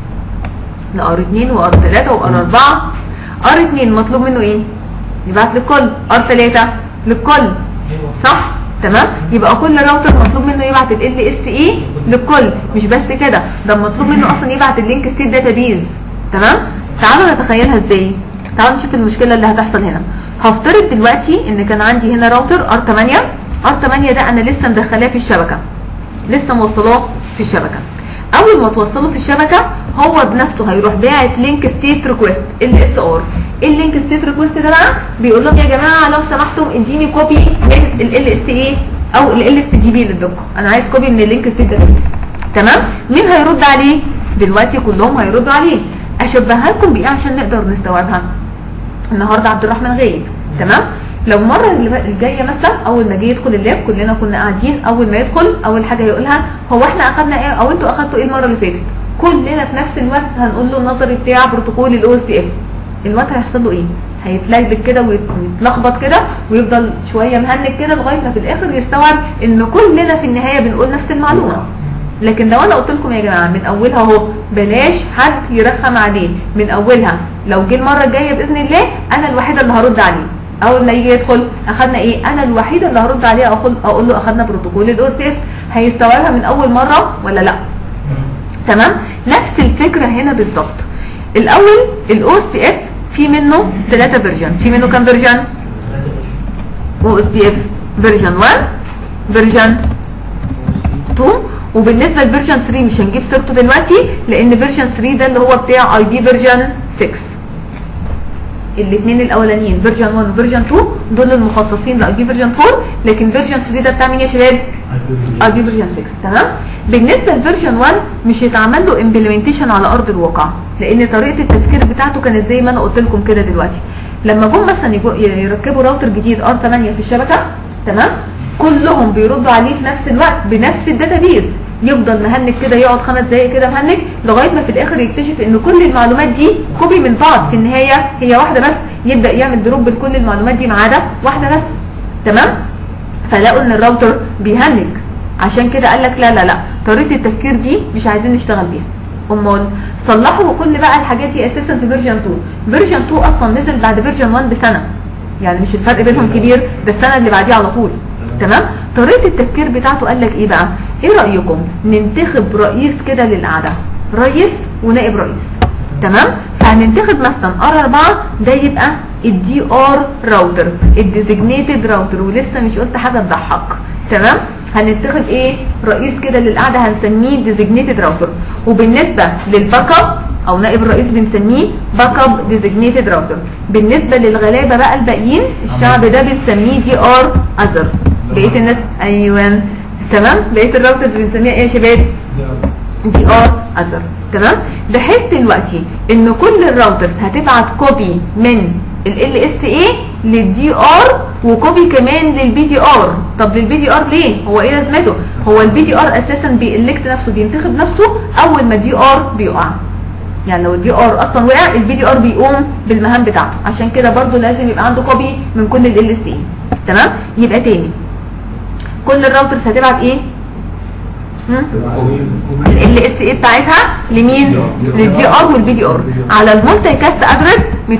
لار 2 وار 3 وار 4 ار 2 مطلوب منه ايه يبعت للكل ار 3 للكل صح تمام يبقى كل راوتر مطلوب منه يبعت ال ال اس اي للكل مش بس كده ده مطلوب منه اصلا يبعت اللينك ستيت داتابيز تمام تعالوا نتخيلها ازاي تعالوا نشوف المشكله اللي هتحصل هنا هفترض دلوقتي ان كان عندي هنا راوتر ار 8 ار 8 ده انا لسه مدخلاه في الشبكه لسه موصلاه في الشبكه اول ما توصله في الشبكه هو بنفسه هيروح باعت لينك ستيت ريكويست ال اس ار ايه اللينك ستيت ريكويست ده بقى بيقول لهم يا جماعه لو سمحتم اديني كوبي من ال ال اس اي او ال ال اس دي بي للدقه انا عايز كوبي من اللينك ستيت داتابيس تمام مين هيرد عليه دلوقتي كلهم هيردوا عليه اشبهها لكم بايه عشان نقدر نستوعبها النهارده عبد الرحمن غايب تمام لو المره اللي الجايه مثلا اول ما جه يدخل اللاب كلنا كنا قاعدين اول ما يدخل اول حاجه هيقولها هو احنا اخدنا ايه او انتوا اخدتوا ايه المره اللي فاتت كلنا في نفس الوقت هنقول له النظري بتاع بروتوكول الاو اس بي اف الوقت هيحصل له ايه هيتلجلج كده ويتلخبط كده ويفضل شويه مهنج كده لغايه ما في الاخر يستوعب ان كلنا في النهايه بنقول نفس المعلومه لكن لو انا قلت لكم يا جماعه من اولها اهو بلاش حد يرخم عليه من اولها لو جه المره الجايه باذن الله انا الوحيده اللي هرد عليه اول ما يجي يدخل اخدنا ايه انا الوحيده اللي هرد عليه اقول اقول له اخدنا بروتوكول الاو اس اف هيستوعبها من اول مره ولا لا تمام نفس الفكره هنا بالظبط الاول الاو اس بي اف في منه ثلاثه فيرجن في منه كام فيرجن او اس بي اف فيرجن 1 فيرجن 2 وبالنسبه لفيرجن 3 مش هنجيب سيرته دلوقتي لان فيرجن 3 ده اللي هو بتاع اي بي فيرجن 6 الاثنين الاولانيين فيرجن 1 وفيرجن 2 دول المخصصين لاي بي فيرجن 4 لكن فيرجن 3 ده بتاع مين يا شباب اي بي فيرجن 6 تمام بالنسبه لفيرجن 1 مش هيتعمل له امبلمنتيشن على ارض الواقع لان طريقه التفكير بتاعته كانت زي ما انا قلت لكم كده دلوقتي لما جم مثلا يجو- يركبوا راوتر جديد ار 8 في الشبكه تمام كلهم بيردوا عليه في نفس الوقت بنفس الداتابيز يفضل مهنج كده يقعد خمس دقايق كده مهنج لغايه ما في الاخر يكتشف ان كل المعلومات دي كوبي من بعض في النهايه هي واحده بس يبدا يعمل دروب لكل المعلومات دي ما عدا واحده بس تمام فلقوا ان الراوتر بيهنج عشان كده قال لك لا لا لا طريقه التفكير دي مش عايزين نشتغل بيها امال صلحوا كل بقى الحاجات دي اساسا في فيرجن 2 فيرجن 2 اصلا نزل بعد فيرجن 1 بسنه يعني مش الفرق بينهم كبير ده السنه اللي بعديها على طول تمام طريقه التفكير بتاعته قال لك ايه بقى ايه رايكم ننتخب رئيس كده للقعده رئيس ونائب رئيس تمام فهننتخب مثلا ار 4 ده يبقى الدي ار راوتر الديزيجنيتد راوتر ولسه مش قلت حاجه تضحك تمام هننتخب ايه رئيس كده للقعده هنسميه ديزيجنيتد راوتر وبالنسبه للباك اب او نائب الرئيس بنسميه باك اب ديزيجنيتد راوتر بالنسبه للغلابه بقى الباقيين الشعب ده بنسميه دي ار اذر بقيه الناس ايوه تمام بقيه الراوترز بنسميها ايه يا شباب دي ار اذر تمام بحيث دلوقتي ان كل الراوترز هتبعت كوبي من ال اس اي للدي ار وكوبي كمان للبي دي ار طب للبي دي ار ليه هو ايه لازمته هو البي دي ار اساسا بيelect نفسه بينتخب نفسه اول ما الدي ار بيقع يعني لو الدي ار اصلا وقع البي دي ار بيقوم بالمهام بتاعته عشان كده برضو لازم يبقى عنده كوبي من كل ال اس اي تمام يبقى تاني كل الراوترز هتبعت ايه ال اس اي بتاعتها لمين للدي ار والبي دي ار على المالتي كاست ادرس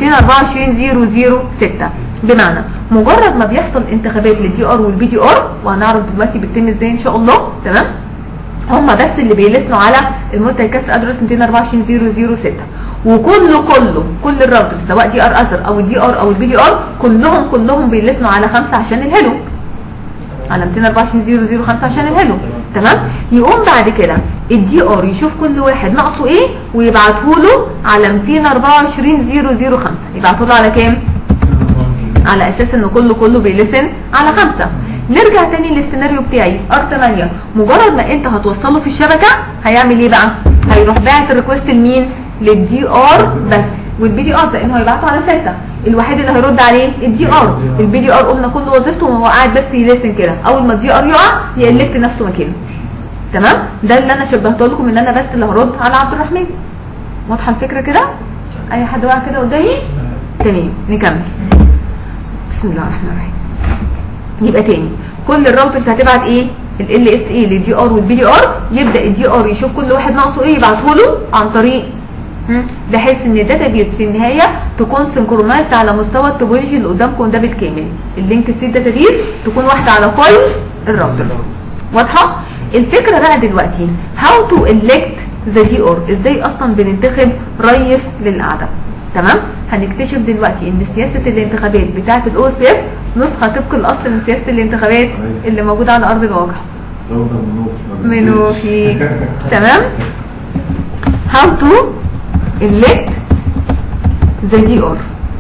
224006 بمعنى مجرد ما بيحصل انتخابات للدي ار والبي دي ار وهنعرف دلوقتي بتتم ازاي ان شاء الله تمام هم بس اللي بيلسنوا على المالتي كاست ادرس 224006 وكله كله كل الراوترز سواء دي ار اذر او الدي ار او البي دي ار كلهم كلهم بيلسنوا على خمسه عشان الهلو على 224005 عشان الهلو تمام يقوم بعد كده الدي ار يشوف كل واحد ناقصه ايه ويبعته له على 224005 يبعته له على كام على اساس ان كله كله بيلسن على خمسة نرجع تاني للسيناريو بتاعي ار 8 مجرد ما انت هتوصله في الشبكه هيعمل ايه بقى هيروح باعت الريكوست لمين للدي ار بس والبي دي ار لانه هيبعته على 6 الوحيد اللي هيرد عليه الدي ار البي دي ار قلنا كل وظيفته وهو قاعد بس يلسن كده اول ما الدي ار يقع يقلكت نفسه مكانه تمام ده اللي انا شبهته لكم ان انا بس اللي هرد على عبد الرحمن واضحه الفكره كده اي حد واقع كده قدامي تمام نكمل بسم الله الرحمن الرحيم يبقى تاني كل الراوترز هتبعت ايه ال اس اي للدي ار والبي دي ار يبدا الدي ار يشوف كل واحد ناقصه ايه يبعته له عن طريق هم؟ بحيث ان الداتابيز في النهايه تكون سنكرونايزد على مستوى التوبولوجي اللي قدامكم ده بالكامل اللينك ستيت داتابيز تكون واحده على كل الراوترز واضحه الفكره بقى دلوقتي هاو تو elect ذا دي ار ازاي اصلا بننتخب رئيس للقعده تمام هنكتشف دلوقتي ان سياسه الانتخابات بتاعه الاو اس اف نسخه طبق الاصل من سياسه الانتخابات اللي موجوده على ارض الواقع راوتر منوفي منوفي تمام how to elect the DR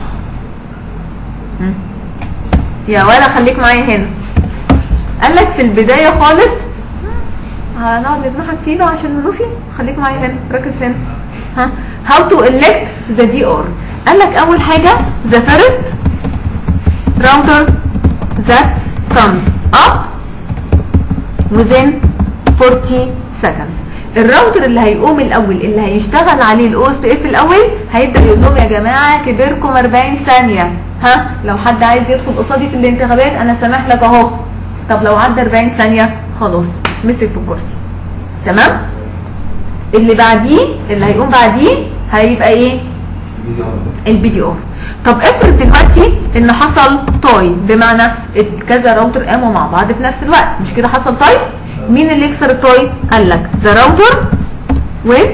مم. يا ولا خليك معايا هنا قال لك في البداية خالص هنقعد نضحك فيه بقى عشان منوفي خليك معايا هنا ركز هنا ها how to elect the DR قال لك اول حاجة the first router that comes up within 40 seconds الراوتر اللي هيقوم الاول اللي هيشتغل عليه الاو اس اف الاول هيبدا يقول لهم يا جماعه كبركم 40 ثانيه ها لو حد عايز يدخل قصادي في الانتخابات انا سامح لك اهو طب لو عدى 40 ثانيه خلاص مسك في الكرسي تمام اللي بعديه اللي هيقوم بعديه هيبقى ايه البي دي ار طب افرض دلوقتي ان حصل تاي بمعنى كذا راوتر قاموا مع بعض في نفس الوقت مش كده حصل تاي مين اللي يكسر التاي قال لك ذا راوتر with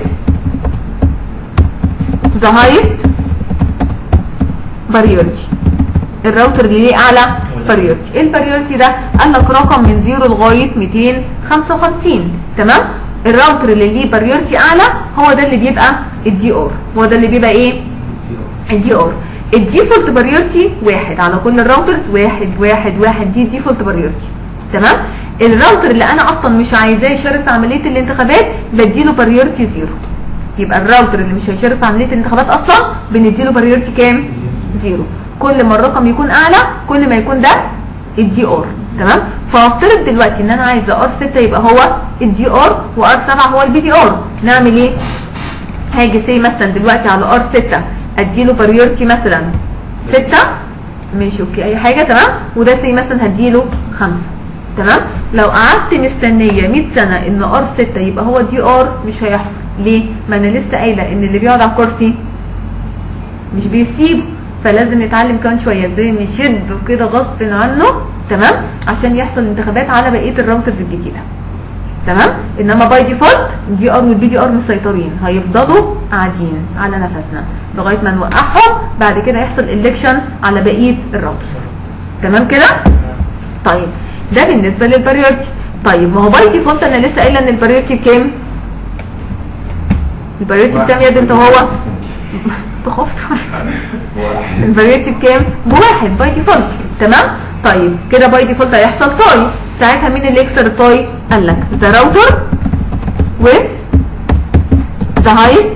the highest priority الراوتر اللي ليه اعلى بريورتي ايه البريورتي ده قال لك رقم من 0 لغايه 255 تمام الراوتر اللي ليه بريورتي اعلى هو ده اللي بيبقى الدي ار هو ده اللي بيبقى ايه الدي ار الديفولت بريورتي واحد على كل الراوترز واحد واحد واحد دي ديفولت بريورتي تمام الراوتر اللي انا اصلا مش عايزاه يشارك في عمليه الانتخابات بديله بريورتي زيرو يبقى الراوتر اللي مش هيشارك في عمليه الانتخابات اصلا بنديله بريورتي كام زيرو كل ما الرقم يكون اعلى كل ما يكون ده الدي ار تمام فافترض دلوقتي ان انا عايزه ار 6 يبقى هو الدي ار وار 7 هو البي دي ار نعمل ايه هاجي سي مثلا دلوقتي على ار 6 اديله بريورتي مثلا 6 ماشي اوكي اي حاجه تمام وده سي مثلا هديله 5 تمام لو قعدت مستنيه 100 سنه ان ار 6 يبقى هو دي ار مش هيحصل ليه ما انا لسه قايله ان اللي بيقعد على الكرسي مش بيسيبه فلازم نتعلم كمان شويه ازاي نشده كده غصب عنه تمام عشان يحصل انتخابات على بقيه الراوترز الجديده تمام انما باي ديفولت دي ار والبي دي ار مسيطرين هيفضلوا قاعدين على نفسنا لغايه ما نوقعهم بعد كده يحصل الكشن على بقيه الراوترز تمام كده طيب ده بالنسبه للبريورتي طيب ما هو باي ديفولت انا لسه قايله ان البريورتي بكام البريورتي بكام يا دي انت هو انت خفت الفاريتي بكام؟ بواحد باي ديفولت تمام؟ طيب كده باي ديفولت هيحصل تاي ساعتها مين اللي يكسر التاي؟ قال لك ذا راوتر with ذا هايست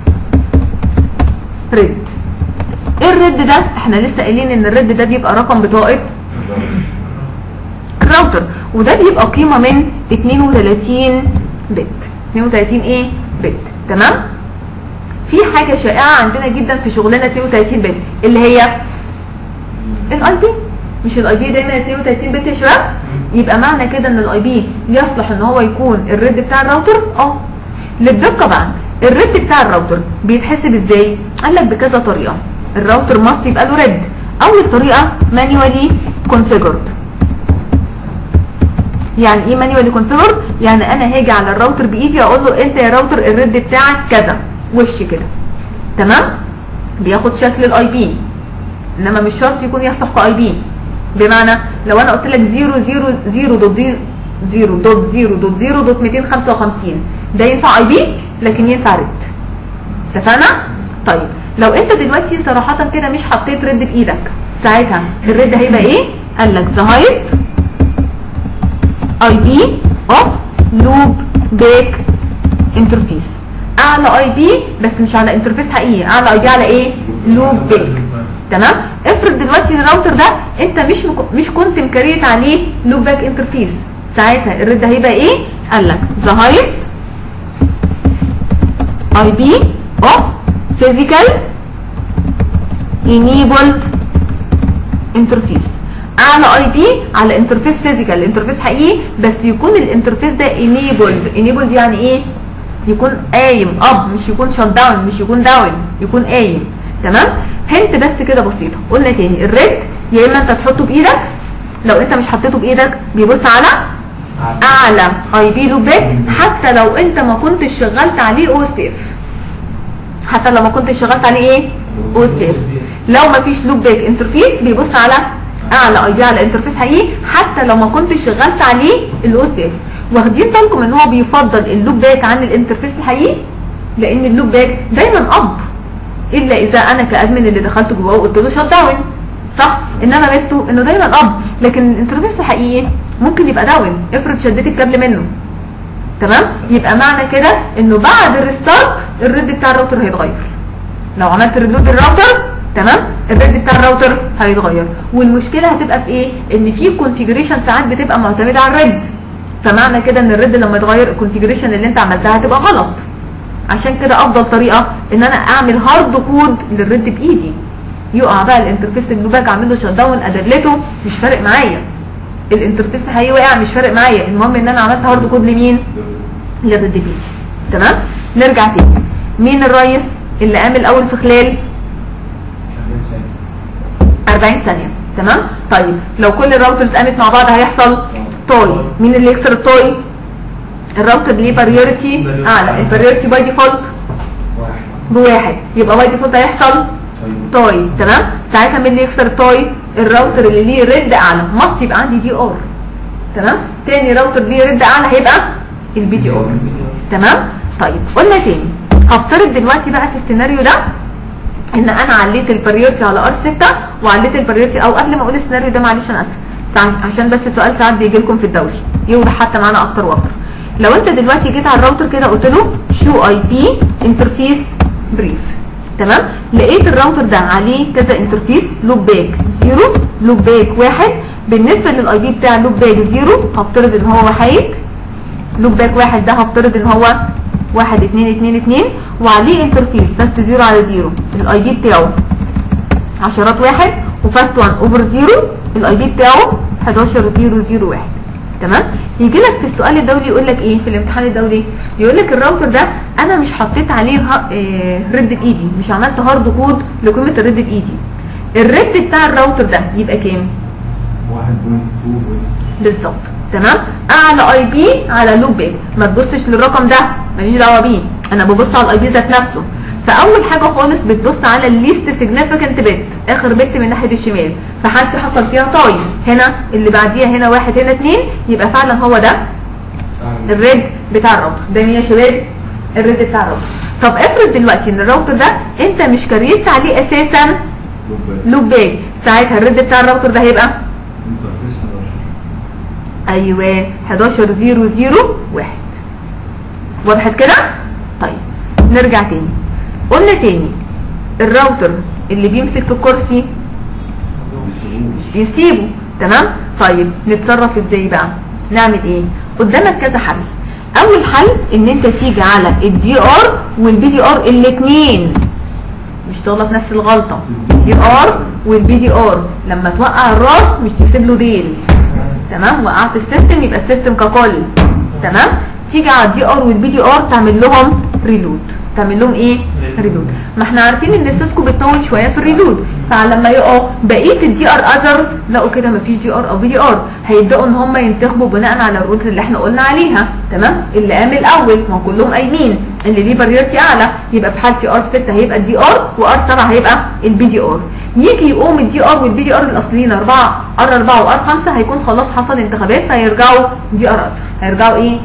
ريد ايه الريد ده؟ احنا لسه قايلين ان الريد ده بيبقى رقم بطاقه الراوتر وده بيبقى قيمه من 32 بت 32 ايه؟ بت تمام؟ في حاجة شائعة عندنا جدا في شغلنا 32 بت اللي هي الاي بي مش الاي بي دايما 32 بت يا شباب يبقى معنى كده ان الاي بي يصلح ان هو يكون الريد بتاع الراوتر اه للدقة بقى الريد بتاع الراوتر بيتحسب ازاي قال لك بكذا طريقة الراوتر ماست يبقى له ريد اول طريقة مانيوالي كونفيجرد يعني ايه مانيوالي كونفيجرد يعني انا هاجي على الراوتر بايدي اقول له انت يا راوتر الريد بتاعك كذا وش كده تمام بياخد شكل الاي بي انما مش شرط يكون يصلح كاي بي بمعنى لو انا قلت لك 0 دوت 0 دوت 0 دوت 0 دوت 255 ده ينفع اي بي لكن ينفع ريد اتفقنا طيب لو انت دلوقتي صراحه كده مش حطيت ريد بايدك ساعتها الريد هيبقى ايه قال لك ذا هايست اي بي اوف لوب باك انترفيس اعلى اي بي بس مش على انترفيس حقيقي اعلى اي بي على ايه لوب باك تمام افرض دلوقتي الراوتر ده انت مش مك... مش كنت مكريت عليه لوب باك انترفيس ساعتها الرد هيبقى ايه قال لك ذا هايست اي بي اوف فيزيكال انيبلد انترفيس اعلى اي بي على انترفيس فيزيكال انترفيس حقيقي بس يكون الانترفيس ده انيبلد انيبلد يعني ايه يكون قايم اب مش يكون شت داون مش يكون داون يكون قايم تمام هنت بس كده بسيطه قلنا تاني الريد يا اما انت تحطه بايدك لو انت مش حطيته بايدك بيبص على اعلى اي بي لوب باك حتى لو انت ما كنتش شغلت عليه او اس اف حتى لو ما كنتش شغلت عليه ايه او اس اف لو ما فيش لوب باك انترفيس بيبص على اعلى اي بي على انترفيس حقيقي حتى لو ما كنتش شغلت عليه الاو اس اف واخدين بالكم ان هو بيفضل اللوب باك عن الانترفيس الحقيقي لان اللوب باك دايما اب الا اذا انا كادمن اللي دخلت جواه وقلت له شت داون صح انما ميزته انه دايما اب لكن الانترفيس الحقيقي ممكن يبقى داون افرض شديت الكابل منه تمام يبقى معنى كده انه بعد الريستارت الريد بتاع الراوتر هيتغير لو عملت ريلود الراوتر تمام الريد بتاع الراوتر هيتغير والمشكله هتبقى في ايه ان في كونفيجريشن ساعات بتبقى معتمده على الريد فمعنى كده ان الريد لما يتغير الكونفيجريشن اللي انت عملتها هتبقى غلط عشان كده افضل طريقه ان انا اعمل هارد كود للريد بايدي يقع بقى الانترفيس اللي باجي اعمل له شت داون ادلته مش فارق معايا الانترفيس الحقيقي وقع مش فارق معايا المهم ان انا عملت هارد كود لمين للريد بايدي تمام نرجع تاني مين الريس اللي قام الاول في خلال 40 ثانيه تمام طيب لو كل الراوترز قامت مع بعض هيحصل توي مين اللي يكسر التوي الراوتر ليه بريورتي اعلى البريورتي باي ديفولت بواحد يبقى باي ديفولت هيحصل توي تمام ساعتها مين اللي يكسر التوي الراوتر اللي ليه ريد اعلى ماست يبقى عندي دي ار تمام تاني راوتر ليه ريد اعلى هيبقى البي دي ار تمام طيب قلنا تاني هفترض دلوقتي بقى في السيناريو ده ان انا عليت البريورتي على ار 6 وعليت البريورتي او قبل ما اقول السيناريو ده معلش انا اسف ساع- عشان بس سؤال ساعات بيجي لكم في الدوري يوضح حتى معانا اكتر واكتر لو انت دلوقتي جيت على الراوتر كده قلت له شو اي بي انترفيس بريف تمام لقيت الراوتر ده عليه كذا انترفيس لوب باك زيرو لوب باك واحد بالنسبه للاي بي بتاع لوب باك زيرو هفترض ان هو وحيد لوب باك واحد ده هفترض ان هو واحد اتنين اتنين اتنين وعليه انترفيس فاست زيرو على زيرو الاي بي بتاعه عشرات واحد وفاست 1 اوفر زيرو الاي بي بتاعه 11001 تمام يجي لك في السؤال الدولي يقول لك ايه في الامتحان الدولي يقول لك الراوتر ده انا مش حطيت عليه ها- إيه رد بايدي مش عملت هارد كود لقيمه الرد بايدي الرد بتاع الراوتر ده يبقى كام 1.2 بالظبط تمام اعلى اي بي على لوب باك ما تبصش للرقم ده ماليش دعوه بيه انا ببص على الاي بي ذات نفسه فاول حاجه خالص بتبص على الليست سيجنيفيكانت بت اخر بت من ناحيه الشمال فحالتي حصل فيها تايم هنا اللي بعديها هنا واحد هنا اتنين يبقى فعلا هو ده الريد بتاع الراوتر ده مين يا شباب الريد بتاع الراوتر طب افرض دلوقتي ان الراوتر ده انت مش كريت عليه اساسا لوب باك ساعتها الريد بتاع الراوتر ده هيبقى انترفيس 11 ايوه 11001 وضحت كده طيب نرجع تاني قلنا تاني الراوتر اللي بيمسك في الكرسي مش بيسيبه تمام طيب نتصرف ازاي بقى نعمل ايه قدامك كذا حل اول حل ان انت تيجي على الدي ار والبي دي ار الاثنين مش تغلط نفس الغلطه الدي ار والبي دي ار لما توقع الراس مش تسيب له ديل تمام وقعت السيستم يبقى السيستم ككل تمام تيجي على الدي ار والبي دي ار تعمل لهم ريلود تعمل لهم ايه ريلود ما احنا عارفين ان السيسكو بتطول شويه في الريلود فلما يقعوا بقيه الدي ار اذرز لقوا كده مفيش دي ار او بي دي ار هيبداوا ان هم ينتخبوا بناء على الرولز اللي احنا قلنا عليها تمام اللي قام الاول ما هو كلهم قايمين اللي ليه بريورتي اعلى يبقى في حالتي ار 6 هيبقى الدي ار وار 7 هيبقى البي دي ار يجي يقوم الدي ار والبي دي ار الاصليين 4 ار 4 وار 5 هيكون خلاص حصل انتخابات فهيرجعوا دي ار اذر هيرجعوا ايه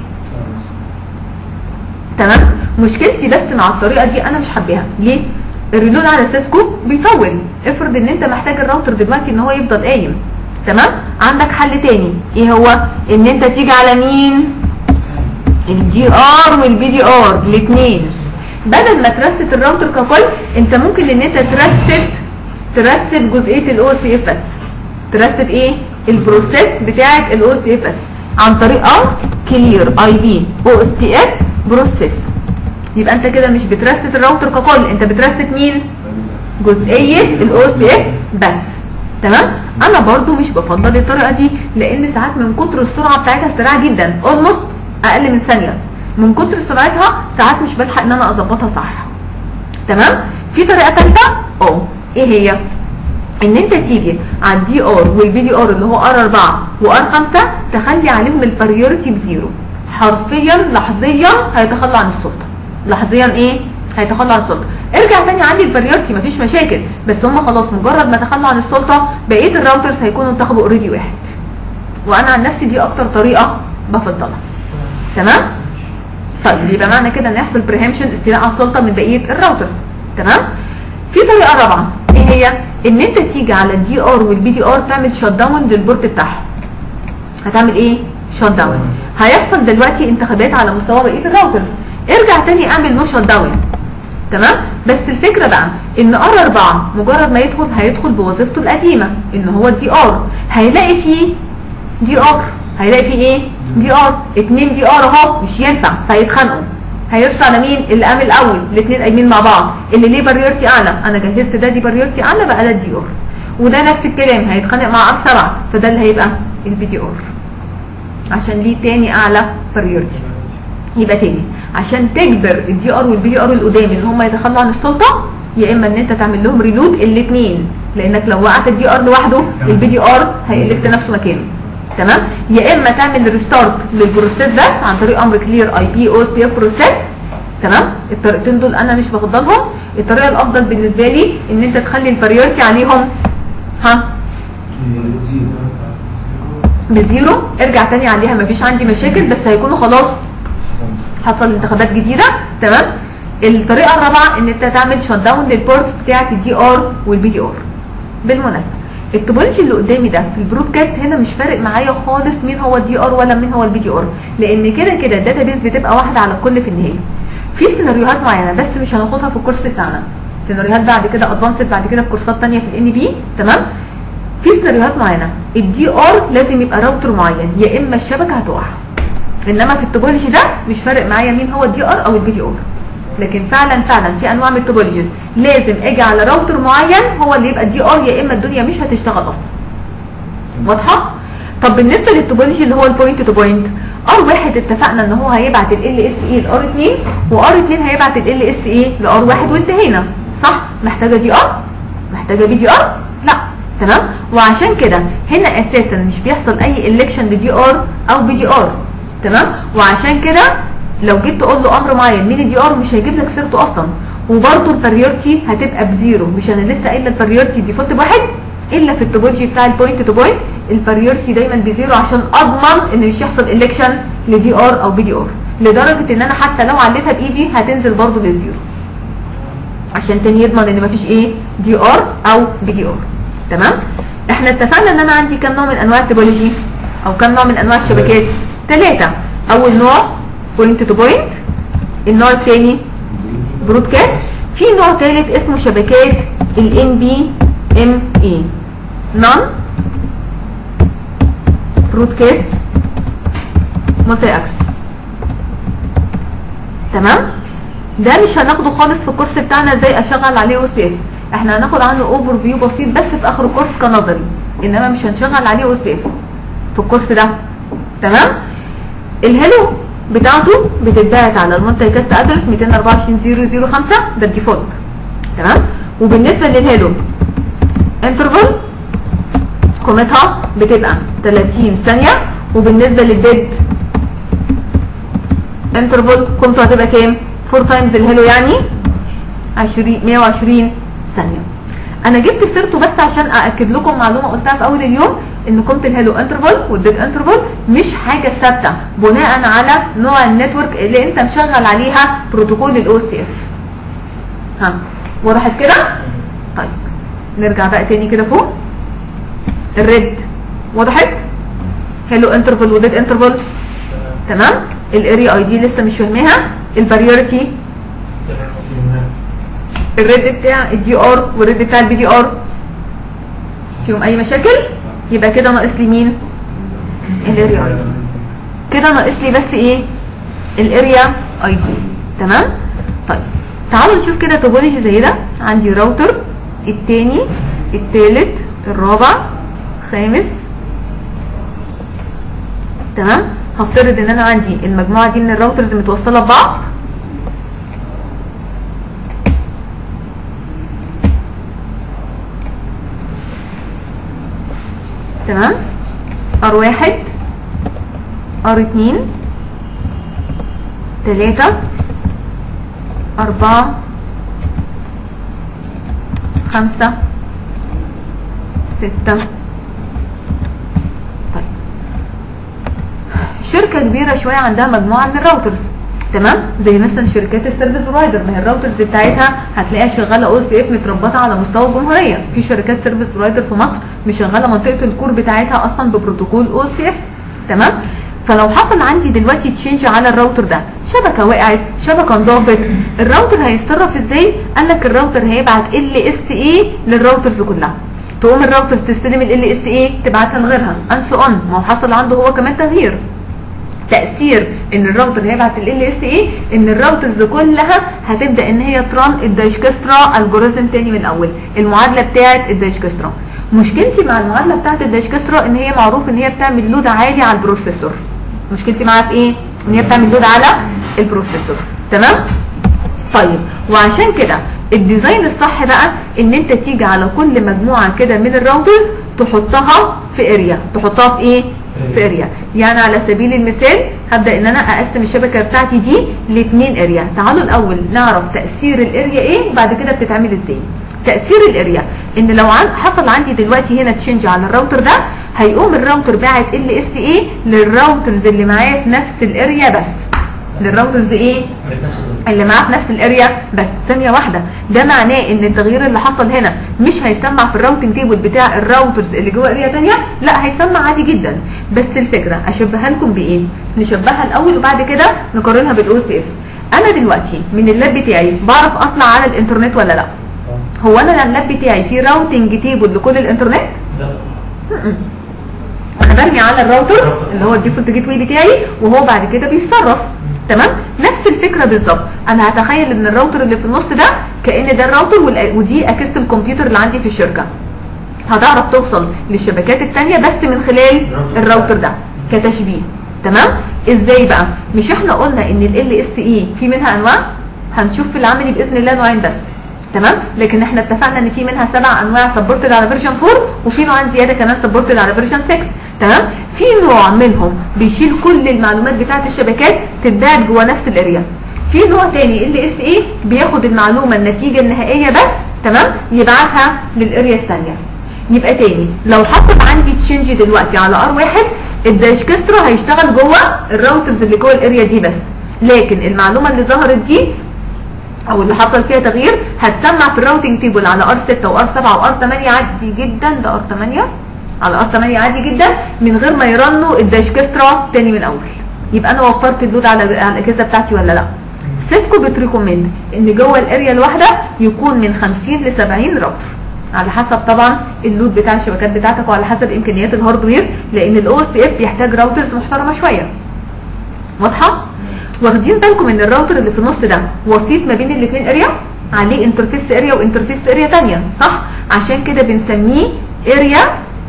تمام مشكلتي بس مع الطريقه دي انا مش حباها ليه الريلود على سيسكو بيطول افرض ان انت محتاج الراوتر دلوقتي ان هو يفضل قايم تمام عندك حل تاني ايه هو ان انت تيجي على مين الدي ار والبي دي ار الاثنين بدل ما ترست الراوتر ككل انت ممكن ان انت ترست ترست جزئيه الاو اس بي اف بس ترست ايه البروسيس بتاعه الاو اس بي اف بس عن طريق اه كلير اي بي او اس بي اف بروسيس يبقى انت كده مش بترست الراوتر ككل انت بترست مين جزئيه الاو اس بي اف بس تمام انا برضو مش بفضل الطريقه دي لان ساعات من كتر السرعه بتاعتها سريعه جدا اولموست اقل من ثانيه من كتر سرعتها ساعات مش بلحق ان انا اظبطها صح تمام في طريقه ثالثه اه ايه هي ان انت تيجي على الدي ار والبي دي ار اللي هو ار 4 وار 5 تخلي عليهم البريورتي بزيرو حرفيا لحظيا هيتخلى عن السلطه لحظيا ايه هيتخلى عن السلطه ارجع تاني عندي البريورتي مفيش مشاكل بس هم خلاص مجرد ما تخلوا عن السلطه بقيه الراوترز هيكونوا انتخبوا اوريدي واحد وانا عن نفسي دي اكتر طريقه بفضلها تمام طيب يبقى معنى كده ان يحصل بريهمشن استيلاء على السلطه من بقيه الراوترز تمام في طريقه رابعه ايه هي ان انت تيجي على الدي ار والبي دي ار تعمل شات داون للبورت بتاعهم هتعمل ايه شات داون هيحصل دلوقتي انتخابات على مستوى بقيه الراوترز ارجع تاني اعمل نو شات داون تمام بس الفكره بقى ان ار 4 مجرد ما يدخل هيدخل بوظيفته القديمه ان هو الدي ار هيلاقي فيه دي ار هيلاقي فيه ايه دي ار اتنين دي ار اهو مش ينفع فهيتخانقوا هيرفع على مين اللي قام الاول الاثنين قايمين مع بعض اللي ليه بريورتي اعلى انا جهزت ده دي بريورتي اعلى بقى ده الدي ار وده نفس الكلام هيتخانق مع ار 7 فده اللي هيبقى البي دي ار عشان ليه تاني اعلى بريورتي يبقى تاني عشان تجبر الدي ار والبي دي ار القدام ان هم يتخلوا عن السلطه يا اما ان انت تعمل لهم ريلود الاثنين لانك لو وقعت الدي ار لوحده البي دي ار هيقلبت نفسه مكانه تمام يا اما تعمل ريستارت للبروسيس ده عن طريق امر كلير اي بي او اس بي اف بروسيس تمام الطريقتين دول انا مش بفضلهم الطريقه الافضل بالنسبه لي ان انت تخلي البريورتي عليهم ها بزيرو ارجع تاني عليها مفيش عندي مشاكل بس هيكونوا خلاص حصل انتخابات جديده تمام الطريقه الرابعه ان انت تعمل شت داون للبورتس بتاعت الدي ار والبي دي ار بالمناسبه التوبولوجي اللي قدامي ده في البرودكاست هنا مش فارق معايا خالص مين هو الدي ار ولا مين هو البي دي ار لان كده كده الداتابيز بتبقى واحده على الكل في النهايه في سيناريوهات معينه بس مش هناخدها في الكورس بتاعنا سيناريوهات بعد كده ادفانسد بعد كده في كورسات ثانيه في الان بي تمام في سيناريوهات معينه الدي ار لازم يبقى راوتر معين يا اما الشبكه هتقع انما في التوبولوجي ده مش فارق معايا مين هو الدي ار او البي دي ار لكن فعلا فعلا في انواع من التوبولوجيز لازم اجي على راوتر معين هو اللي يبقى الدي ار يا اما الدنيا مش هتشتغل اصلا واضحه طب بالنسبه للتوبولوجي اللي هو البوينت تو بوينت ار واحد اتفقنا ان هو هيبعت ال اس اي لار 2 وار 2 هيبعت ال اس اي لار واحد وانتهينا صح محتاجه دي ار محتاجه بي دي ار لا تمام وعشان كده هنا اساسا مش بيحصل اي الكشن لدي ار او بي دي ار تمام وعشان كده لو جيت تقول له امر معين مين الدي ار مش هيجيب لك سيرته اصلا وبرده البريورتي هتبقى بزيرو مش انا لسه قايله البريورتي ديفولت بواحد الا في التوبولوجي بتاع البوينت تو بوينت البريورتي دايما بزيرو عشان اضمن ان مش يحصل الكشن لدي ار او بي دي ار لدرجه ان انا حتى لو عليتها بايدي هتنزل برده للزيرو عشان تاني يضمن ان مفيش ايه دي ار او بي دي ار تمام احنا اتفقنا ان انا عندي كام نوع من انواع التوبولوجي او كام نوع من انواع الشبكات ثلاثه اول نوع بوينت تو بوينت النوع الثاني برودكاست في نوع ثالث اسمه شبكات الان بي ام اي نون برودكاست مالتي اكسس تمام ده مش هناخده خالص في الكورس بتاعنا ازاي اشغل عليه او اس اف احنا هناخد عنه اوفر فيو بسيط بس في اخر الكورس كنظري انما مش هنشغل عليه او اس اف في الكورس ده تمام الهلو بتاعته بتتبعت على المالتي كاست ادرس 224005 ده الديفولت تمام وبالنسبه للهلو انترفال قيمتها بتبقى 30 ثانيه وبالنسبه للديد انترفال قيمته هتبقى كام 4 تايمز الهلو يعني 20 120 ثانيه انا جبت سيرته بس عشان ااكد لكم معلومه قلتها في اول اليوم ان قيمه الهلو انترفال والديد انترفال مش حاجه ثابته بناء على نوع النتورك اللي انت مشغل عليها بروتوكول الاو اس اف ها وضحت كده طيب نرجع بقى تاني كده فوق الريد وضحت هلو انترفال وديد انترفال تمام الاريا اي دي لسه مش فاهماها البريورتي الريد بتاع الدي ار والريد بتاع البي دي ار فيهم اي مشاكل يبقى كده ناقص لي مين الاريا اي دي كده ناقص لي بس ايه الاريا اي دي تمام طيب تعالوا نشوف كده توبولوجي زي ده عندي راوتر التاني التالت الرابع خامس تمام هفترض ان انا عندي المجموعه دي من الراوترز متوصله ببعض تمام ار واحد ار اتنين تلاتة اربعة خمسة ستة طيب شركة كبيرة شوية عندها مجموعة من الراوترز تمام زي مثلا شركات السيرفيس بروفايدر ما هي الراوترز بتاعتها هتلاقيها شغاله او اس بي اف متربطه على مستوى الجمهوريه في شركات سيرفيس بروفايدر في مصر مشغله منطقه الكور بتاعتها اصلا ببروتوكول او اس بي اف تمام فلو حصل عندي دلوقتي تشينج على الراوتر ده شبكه وقعت شبكه انضافت الراوتر هيتصرف ازاي قال لك الراوتر هيبعت ال اس اي للراوترز كلها تقوم الراوتر تستلم ال اس اي تبعتها لغيرها ان سو اون ما هو حصل عنده هو كمان تغيير تاثير ان الراوتر هيبعت ال اس اي ان الراوترز كلها هتبدا ان هي تران الدايشكسترا الجوريزم تاني من الاول المعادله بتاعه الدايشكسترا مشكلتي مع المعادله بتاعه الدايشكسترا ان هي معروف ان هي بتعمل لود عالي على البروسيسور مشكلتي معاها في ايه ان هي بتعمل لود على البروسيسور تمام طيب وعشان كده الديزاين الصح بقى ان انت تيجي على كل مجموعه كده من الراوترز تحطها في اريا تحطها في ايه في اريا يعني على سبيل المثال هبدا ان انا اقسم الشبكه بتاعتي دي لاثنين اريا تعالوا الاول نعرف تاثير الاريا ايه وبعد كده بتتعمل ازاي تاثير الاريا ان لو عن حصل عندي دلوقتي هنا تشينج على الراوتر ده هيقوم الراوتر باعت ال اس اي للراوترز اللي معاه في نفس الاريا بس للراوترز ايه الناس دول اللي معاه في نفس الاريا بس ثانيه واحده ده معناه ان التغيير اللي حصل هنا مش هيسمع في الراوتنج تيبل بتاع الراوترز اللي جوه اريا ثانيه لا هيسمع عادي جدا بس الفكره اشبهها لكم بايه نشبهها الاول وبعد كده نقارنها بالاو اس اف انا دلوقتي من اللاب بتاعي بعرف اطلع على الانترنت ولا لا هو انا اللاب بتاعي فيه راوتنج تيبل لكل الانترنت ده انا برمي على الراوتر اللي هو الديفولت جيت واي بتاعي وهو بعد كده بيتصرف تمام نفس الفكره بالظبط انا هتخيل ان الراوتر اللي في النص ده كان ده الراوتر والأ- ودي اجهزه الكمبيوتر اللي عندي في الشركه هتعرف توصل للشبكات التانية بس من خلال الراوتر ده كتشبيه تمام ازاي بقى مش احنا قلنا ان ال اس اي في منها انواع هنشوف في العملي باذن الله نوعين بس تمام لكن احنا اتفقنا ان في منها سبع انواع سبورتد على فيرجن 4 وفي نوعين زياده كمان سبورتد على فيرجن 6 تمام في نوع منهم بيشيل كل المعلومات بتاعه الشبكات تتباعت جوه نفس الاريا في نوع تاني ال اس اي بياخد المعلومه النتيجه النهائيه بس تمام يبعتها للاريا الثانيه يبقى تاني لو حصل عندي تشينج دلوقتي على ار واحد الداشكسترا هيشتغل جوه الراوترز اللي جوه الاريا دي بس لكن المعلومه اللي ظهرت دي او اللي حصل فيها تغيير هتسمع في الراوتنج تيبل على ار 6 وار 7 وار 8 عادي جدا ده ار 8 على ار 8 عادي جدا من غير ما يرنوا الداشكسترا تاني من اول يبقى انا وفرت اللود على على الاجهزه بتاعتي ولا لا سيسكو بتريكومند ان جوه الاريا الواحده يكون من 50 ل 70 راوتر على حسب طبعا اللود بتاع الشبكات بتاعتك وعلى حسب امكانيات الهاردوير لان الاو اس بي اف بيحتاج راوترز محترمه شويه واضحه واخدين بالكم ان الراوتر اللي في النص ده وسيط ما بين الاثنين اريا عليه انترفيس اريا وانترفيس اريا ثانيه صح عشان كده بنسميه اريا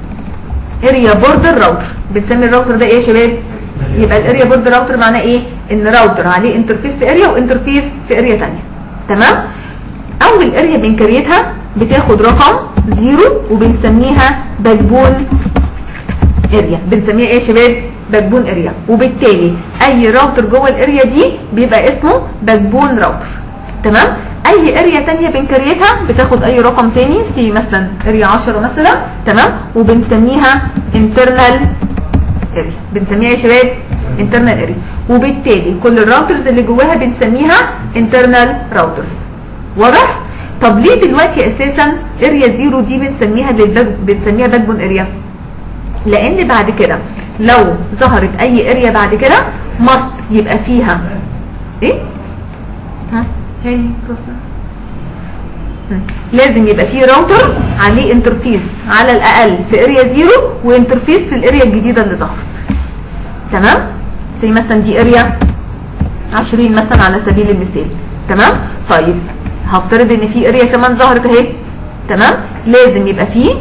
اريا بوردر راوتر بنسمي الراوتر ده ايه يا شباب يبقى الاريا بوردر راوتر معناه ايه ان راوتر عليه انترفيس في اريا وانترفيس في اريا ثانيه تمام اول اريا بنكريتها بتاخد رقم زيرو وبنسميها باكبون اريا بنسميها ايه يا شباب باكبون اريا وبالتالي اي راوتر جوه الاريا دي بيبقى اسمه باكبون راوتر تمام اي اريا تانية بنكريتها بتاخد اي رقم تاني سي مثلا اريا 10 مثلا تمام وبنسميها انترنال اريا بنسميها يا شباب انترنال اريا وبالتالي كل الراوترز اللي جواها بنسميها انترنال راوترز واضح طب ليه دلوقتي اساسا اريا زيرو دي بنسميها للباك بنسميها باك بون اريا لان بعد كده لو ظهرت اي اريا بعد كده ماست يبقى فيها ايه ها هاني توصل. مم. لازم يبقى فيه راوتر عليه انترفيس على الاقل في اريا زيرو وانترفيس في الاريا الجديده اللي ظهرت تمام زي مثلا دي اريا 20 مثلا على سبيل المثال تمام طيب هفترض ان في اريا كمان ظهرت اهي تمام لازم يبقى فيه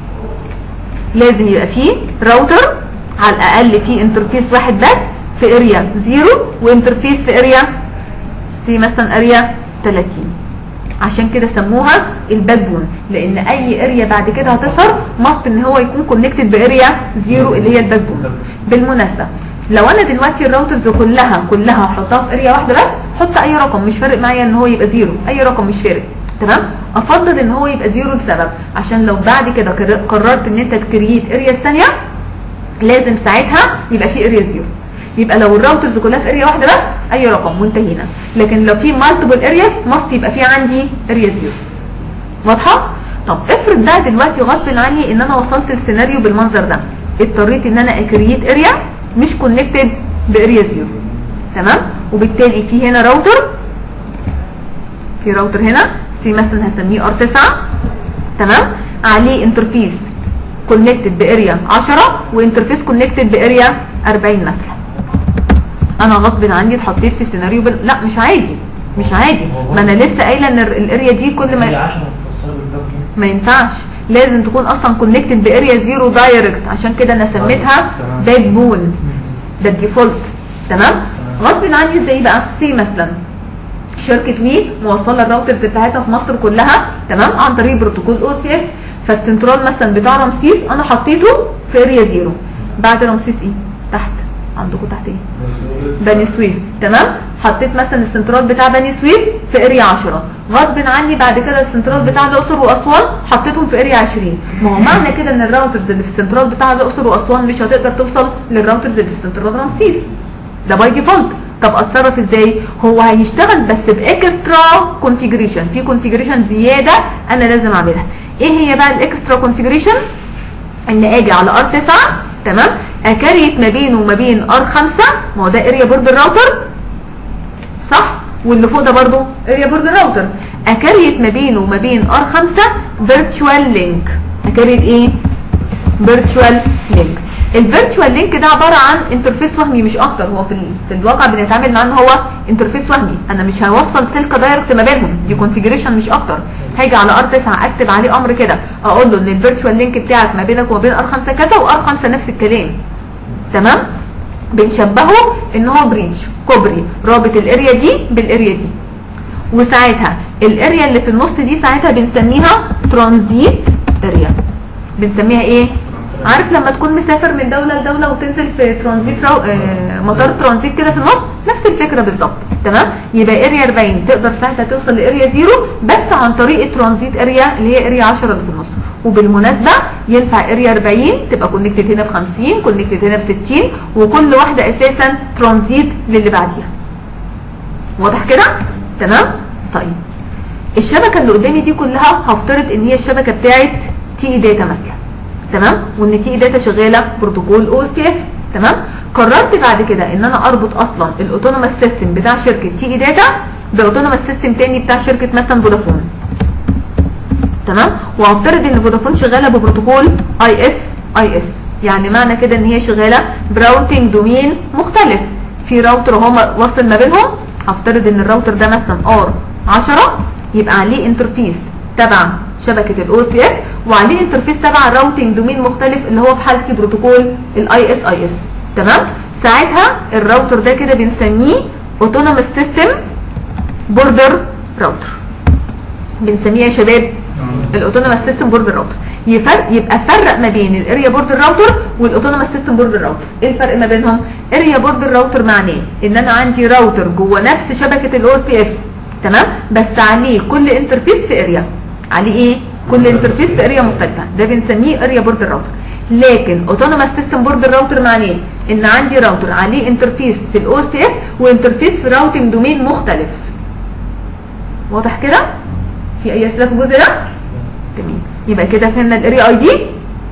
لازم يبقى فيه راوتر على الاقل فيه انترفيس واحد بس في اريا زيرو وانترفيس في اريا سي مثلا اريا 30 عشان كده سموها الباك بون لان اي اريا بعد كده هتظهر ماست ان هو يكون كونكتد باريا زيرو اللي هي الباك بون بالمناسبه لو انا دلوقتي الراوترز كلها كلها هحطها في اريا واحده بس حط اي رقم مش فارق معايا ان هو يبقى زيرو اي رقم مش فارق تمام افضل ان هو يبقى زيرو لسبب عشان لو بعد كده قر- قررت ان انت تكريت اريا ثانيه لازم ساعتها يبقى في اريا زيرو يبقى لو الراوترز كلها في اريا واحده بس اي رقم وانتهينا لكن لو في مالتيبل ارياز ماست يبقى في عندي اريا زيرو واضحه طب افرض بقى دلوقتي غصب عني ان انا وصلت السيناريو بالمنظر ده اضطريت ان انا اكريت اريا مش كونكتد باريا زيرو تمام وبالتالي في هنا راوتر في راوتر هنا سي مثلا هسميه ار 9 تمام عليه انترفيس كونكتد باريا 10 وانترفيس كونكتد باريا 40 مثلا انا غصب عني اتحطيت في سيناريو بال... لا مش عادي مش عادي ما انا لسه قايله ان ال- الاريا دي كل هي ما 10 متفصله بالباك بون ما ينفعش لازم تكون اصلا كونكتد باريا زيرو دايركت عشان كده انا سميتها تمام. باك بون ده الديفولت تمام غصب عني ازاي بقى سي مثلا شركه وي موصله الراوترز بتاعتها في مصر كلها تمام عن طريق بروتوكول او سي اس فالسنترال مثلا بتاع رمسيس انا حطيته في اريا زيرو بعد رمسيس ايه تحت عندكم تحت ايه بني سويف تمام حطيت مثلا السنترال بتاع بني سويف في اريا 10 غصب عني بعد كده السنترال بتاع الاقصر واسوان حطيتهم في اريا 20 ما هو معنى كده ان الراوترز اللي في السنترال بتاع الاقصر واسوان مش هتقدر توصل للراوترز اللي في السنترال رمسيس ده باي ديفولت طب اتصرف ازاي هو هيشتغل بس باكسترا كونفيجريشن في كونفيجريشن زياده انا لازم اعملها ايه هي بقى الاكسترا كونفيجريشن ان اجي على ار 9 تمام اكريت ما بينه وما بين ار 5 ما هو ده اريا بورد الراوتر صح واللي فوق ده برضو اريا بورد الراوتر اكريت ما بينه وما بين ار 5 فيرتشوال لينك اكريت ايه فيرتشوال لينك الفيرتشوال لينك ده عباره عن انترفيس وهمي مش اكتر هو في, ال- في الواقع بنتعامل معاه ان هو انترفيس وهمي انا مش هوصل سلك دايركت ما بينهم دي كونفيجريشن مش اكتر هاجي على ار 9 اكتب عليه امر كده اقول له ان الفيرتشوال لينك بتاعك ما بينك وما بين ار 5 كذا وار 5 نفس الكلام تمام بنشبهه ان هو بريدج كوبري رابط الاريا دي بالاريا دي وساعتها الاريا اللي في النص دي ساعتها بنسميها ترانزيت اريا بنسميها ايه عارف لما تكون مسافر من دولة لدولة وتنزل في ترانزيت رو... آه مطار ترانزيت كده في النص نفس الفكرة بالظبط تمام يبقى اريا 40 تقدر ساعتها توصل لاريا زيرو بس عن طريق الترانزيت اريا اللي هي اريا 10 اللي في النص وبالمناسبة ينفع اريا 40 تبقى كونكتد هنا ب 50 كونكتد هنا ب 60 وكل واحدة اساسا ترانزيت للي بعديها واضح كده تمام طيب الشبكه اللي قدامي دي كلها هفترض ان هي الشبكه بتاعت تي اي داتا مثلا تمام وان تي اي داتا شغاله بروتوكول او اس بي اس تمام قررت بعد كده ان انا اربط اصلا الاوتونوماس سيستم بتاع شركه تي اي داتا باوتونوماس سيستم تاني بتاع شركه مثلا فودافون تمام وهفترض ان فودافون شغاله ببروتوكول اي اس اي اس يعني معنى كده ان هي شغاله براوتنج دومين مختلف في راوتر اهو واصل ما بينهم هفترض ان الراوتر ده مثلا ار 10 يبقى عليه انترفيس تبع شبكه الاو اس بي اس وعليه انترفيس تبع راوتنج دومين مختلف اللي هو في حالتي بروتوكول الاي اس اي اس تمام ساعتها الراوتر ده كده بنسميه اوتونوموس سيستم بوردر راوتر بنسميه يا شباب الاوتونوموس سيستم بورد راوتر يفرق يبقى فرق ما بين الاريا بورد راوتر والاوتونوموس سيستم بورد راوتر ايه الفرق ما بينهم اريا بورد راوتر معناه ان انا عندي راوتر جوه نفس شبكه الاو اس بي اس تمام بس عليه كل انترفيس في اريا عليه ايه كل انترفيس في اريا مختلفه ده بنسميه اريا بورد راوتر لكن اوتونوموس سيستم بورد راوتر معناه ان عندي راوتر عليه انترفيس في الاو اس بي اس وانترفيس في راوتنج دومين مختلف واضح كده في اي اسئله في الجزء ده تمام يبقى كده فهمنا الاريا اي دي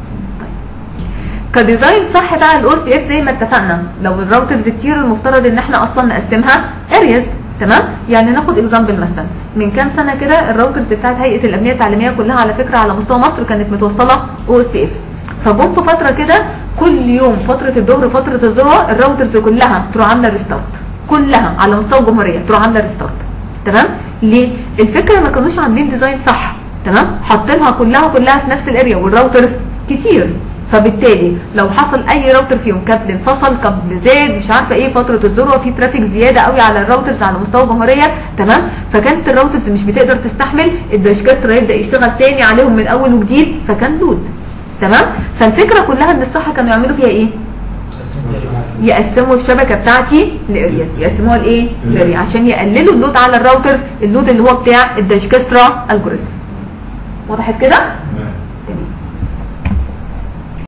كديزاين صح بقى الاو اس بي اف زي ما اتفقنا لو الراوترز كتير المفترض ان احنا اصلا نقسمها ارياز تمام يعني ناخد اكزامبل مثلا من كام سنه كده الراوترز بتاعت هيئه الامنيه التعليميه كلها على فكره على مستوى مصر كانت متوصله او اس بي اف فجم في فتره كده كل يوم فتره الظهر فتره الذروه الراوترز كلها تروح عامله ريستارت كلها على مستوى الجمهوريه تروح عامله ريستارت تمام ليه الفكره ما كانوش عاملين ديزاين صح تمام حاطينها كلها كلها في نفس الاريا والراوترز كتير فبالتالي لو حصل اي راوتر فيهم كابل انفصل كابل زاد مش عارفه ايه فتره الذروه في ترافيك زياده قوي على الراوترز على مستوى الجمهوريه تمام فكانت الراوترز مش بتقدر تستحمل الداشكاستر يبدا يشتغل تاني عليهم من اول وجديد فكان لود تمام فالفكره كلها ان الصح كانوا يعملوا فيها ايه يقسموا الشبكه بتاعتي لارياز يقسموها لايه لاريا عشان يقللوا اللود على الراوتر اللود اللي هو بتاع الداشكاسترا الجوريزم وضحت كده تمام.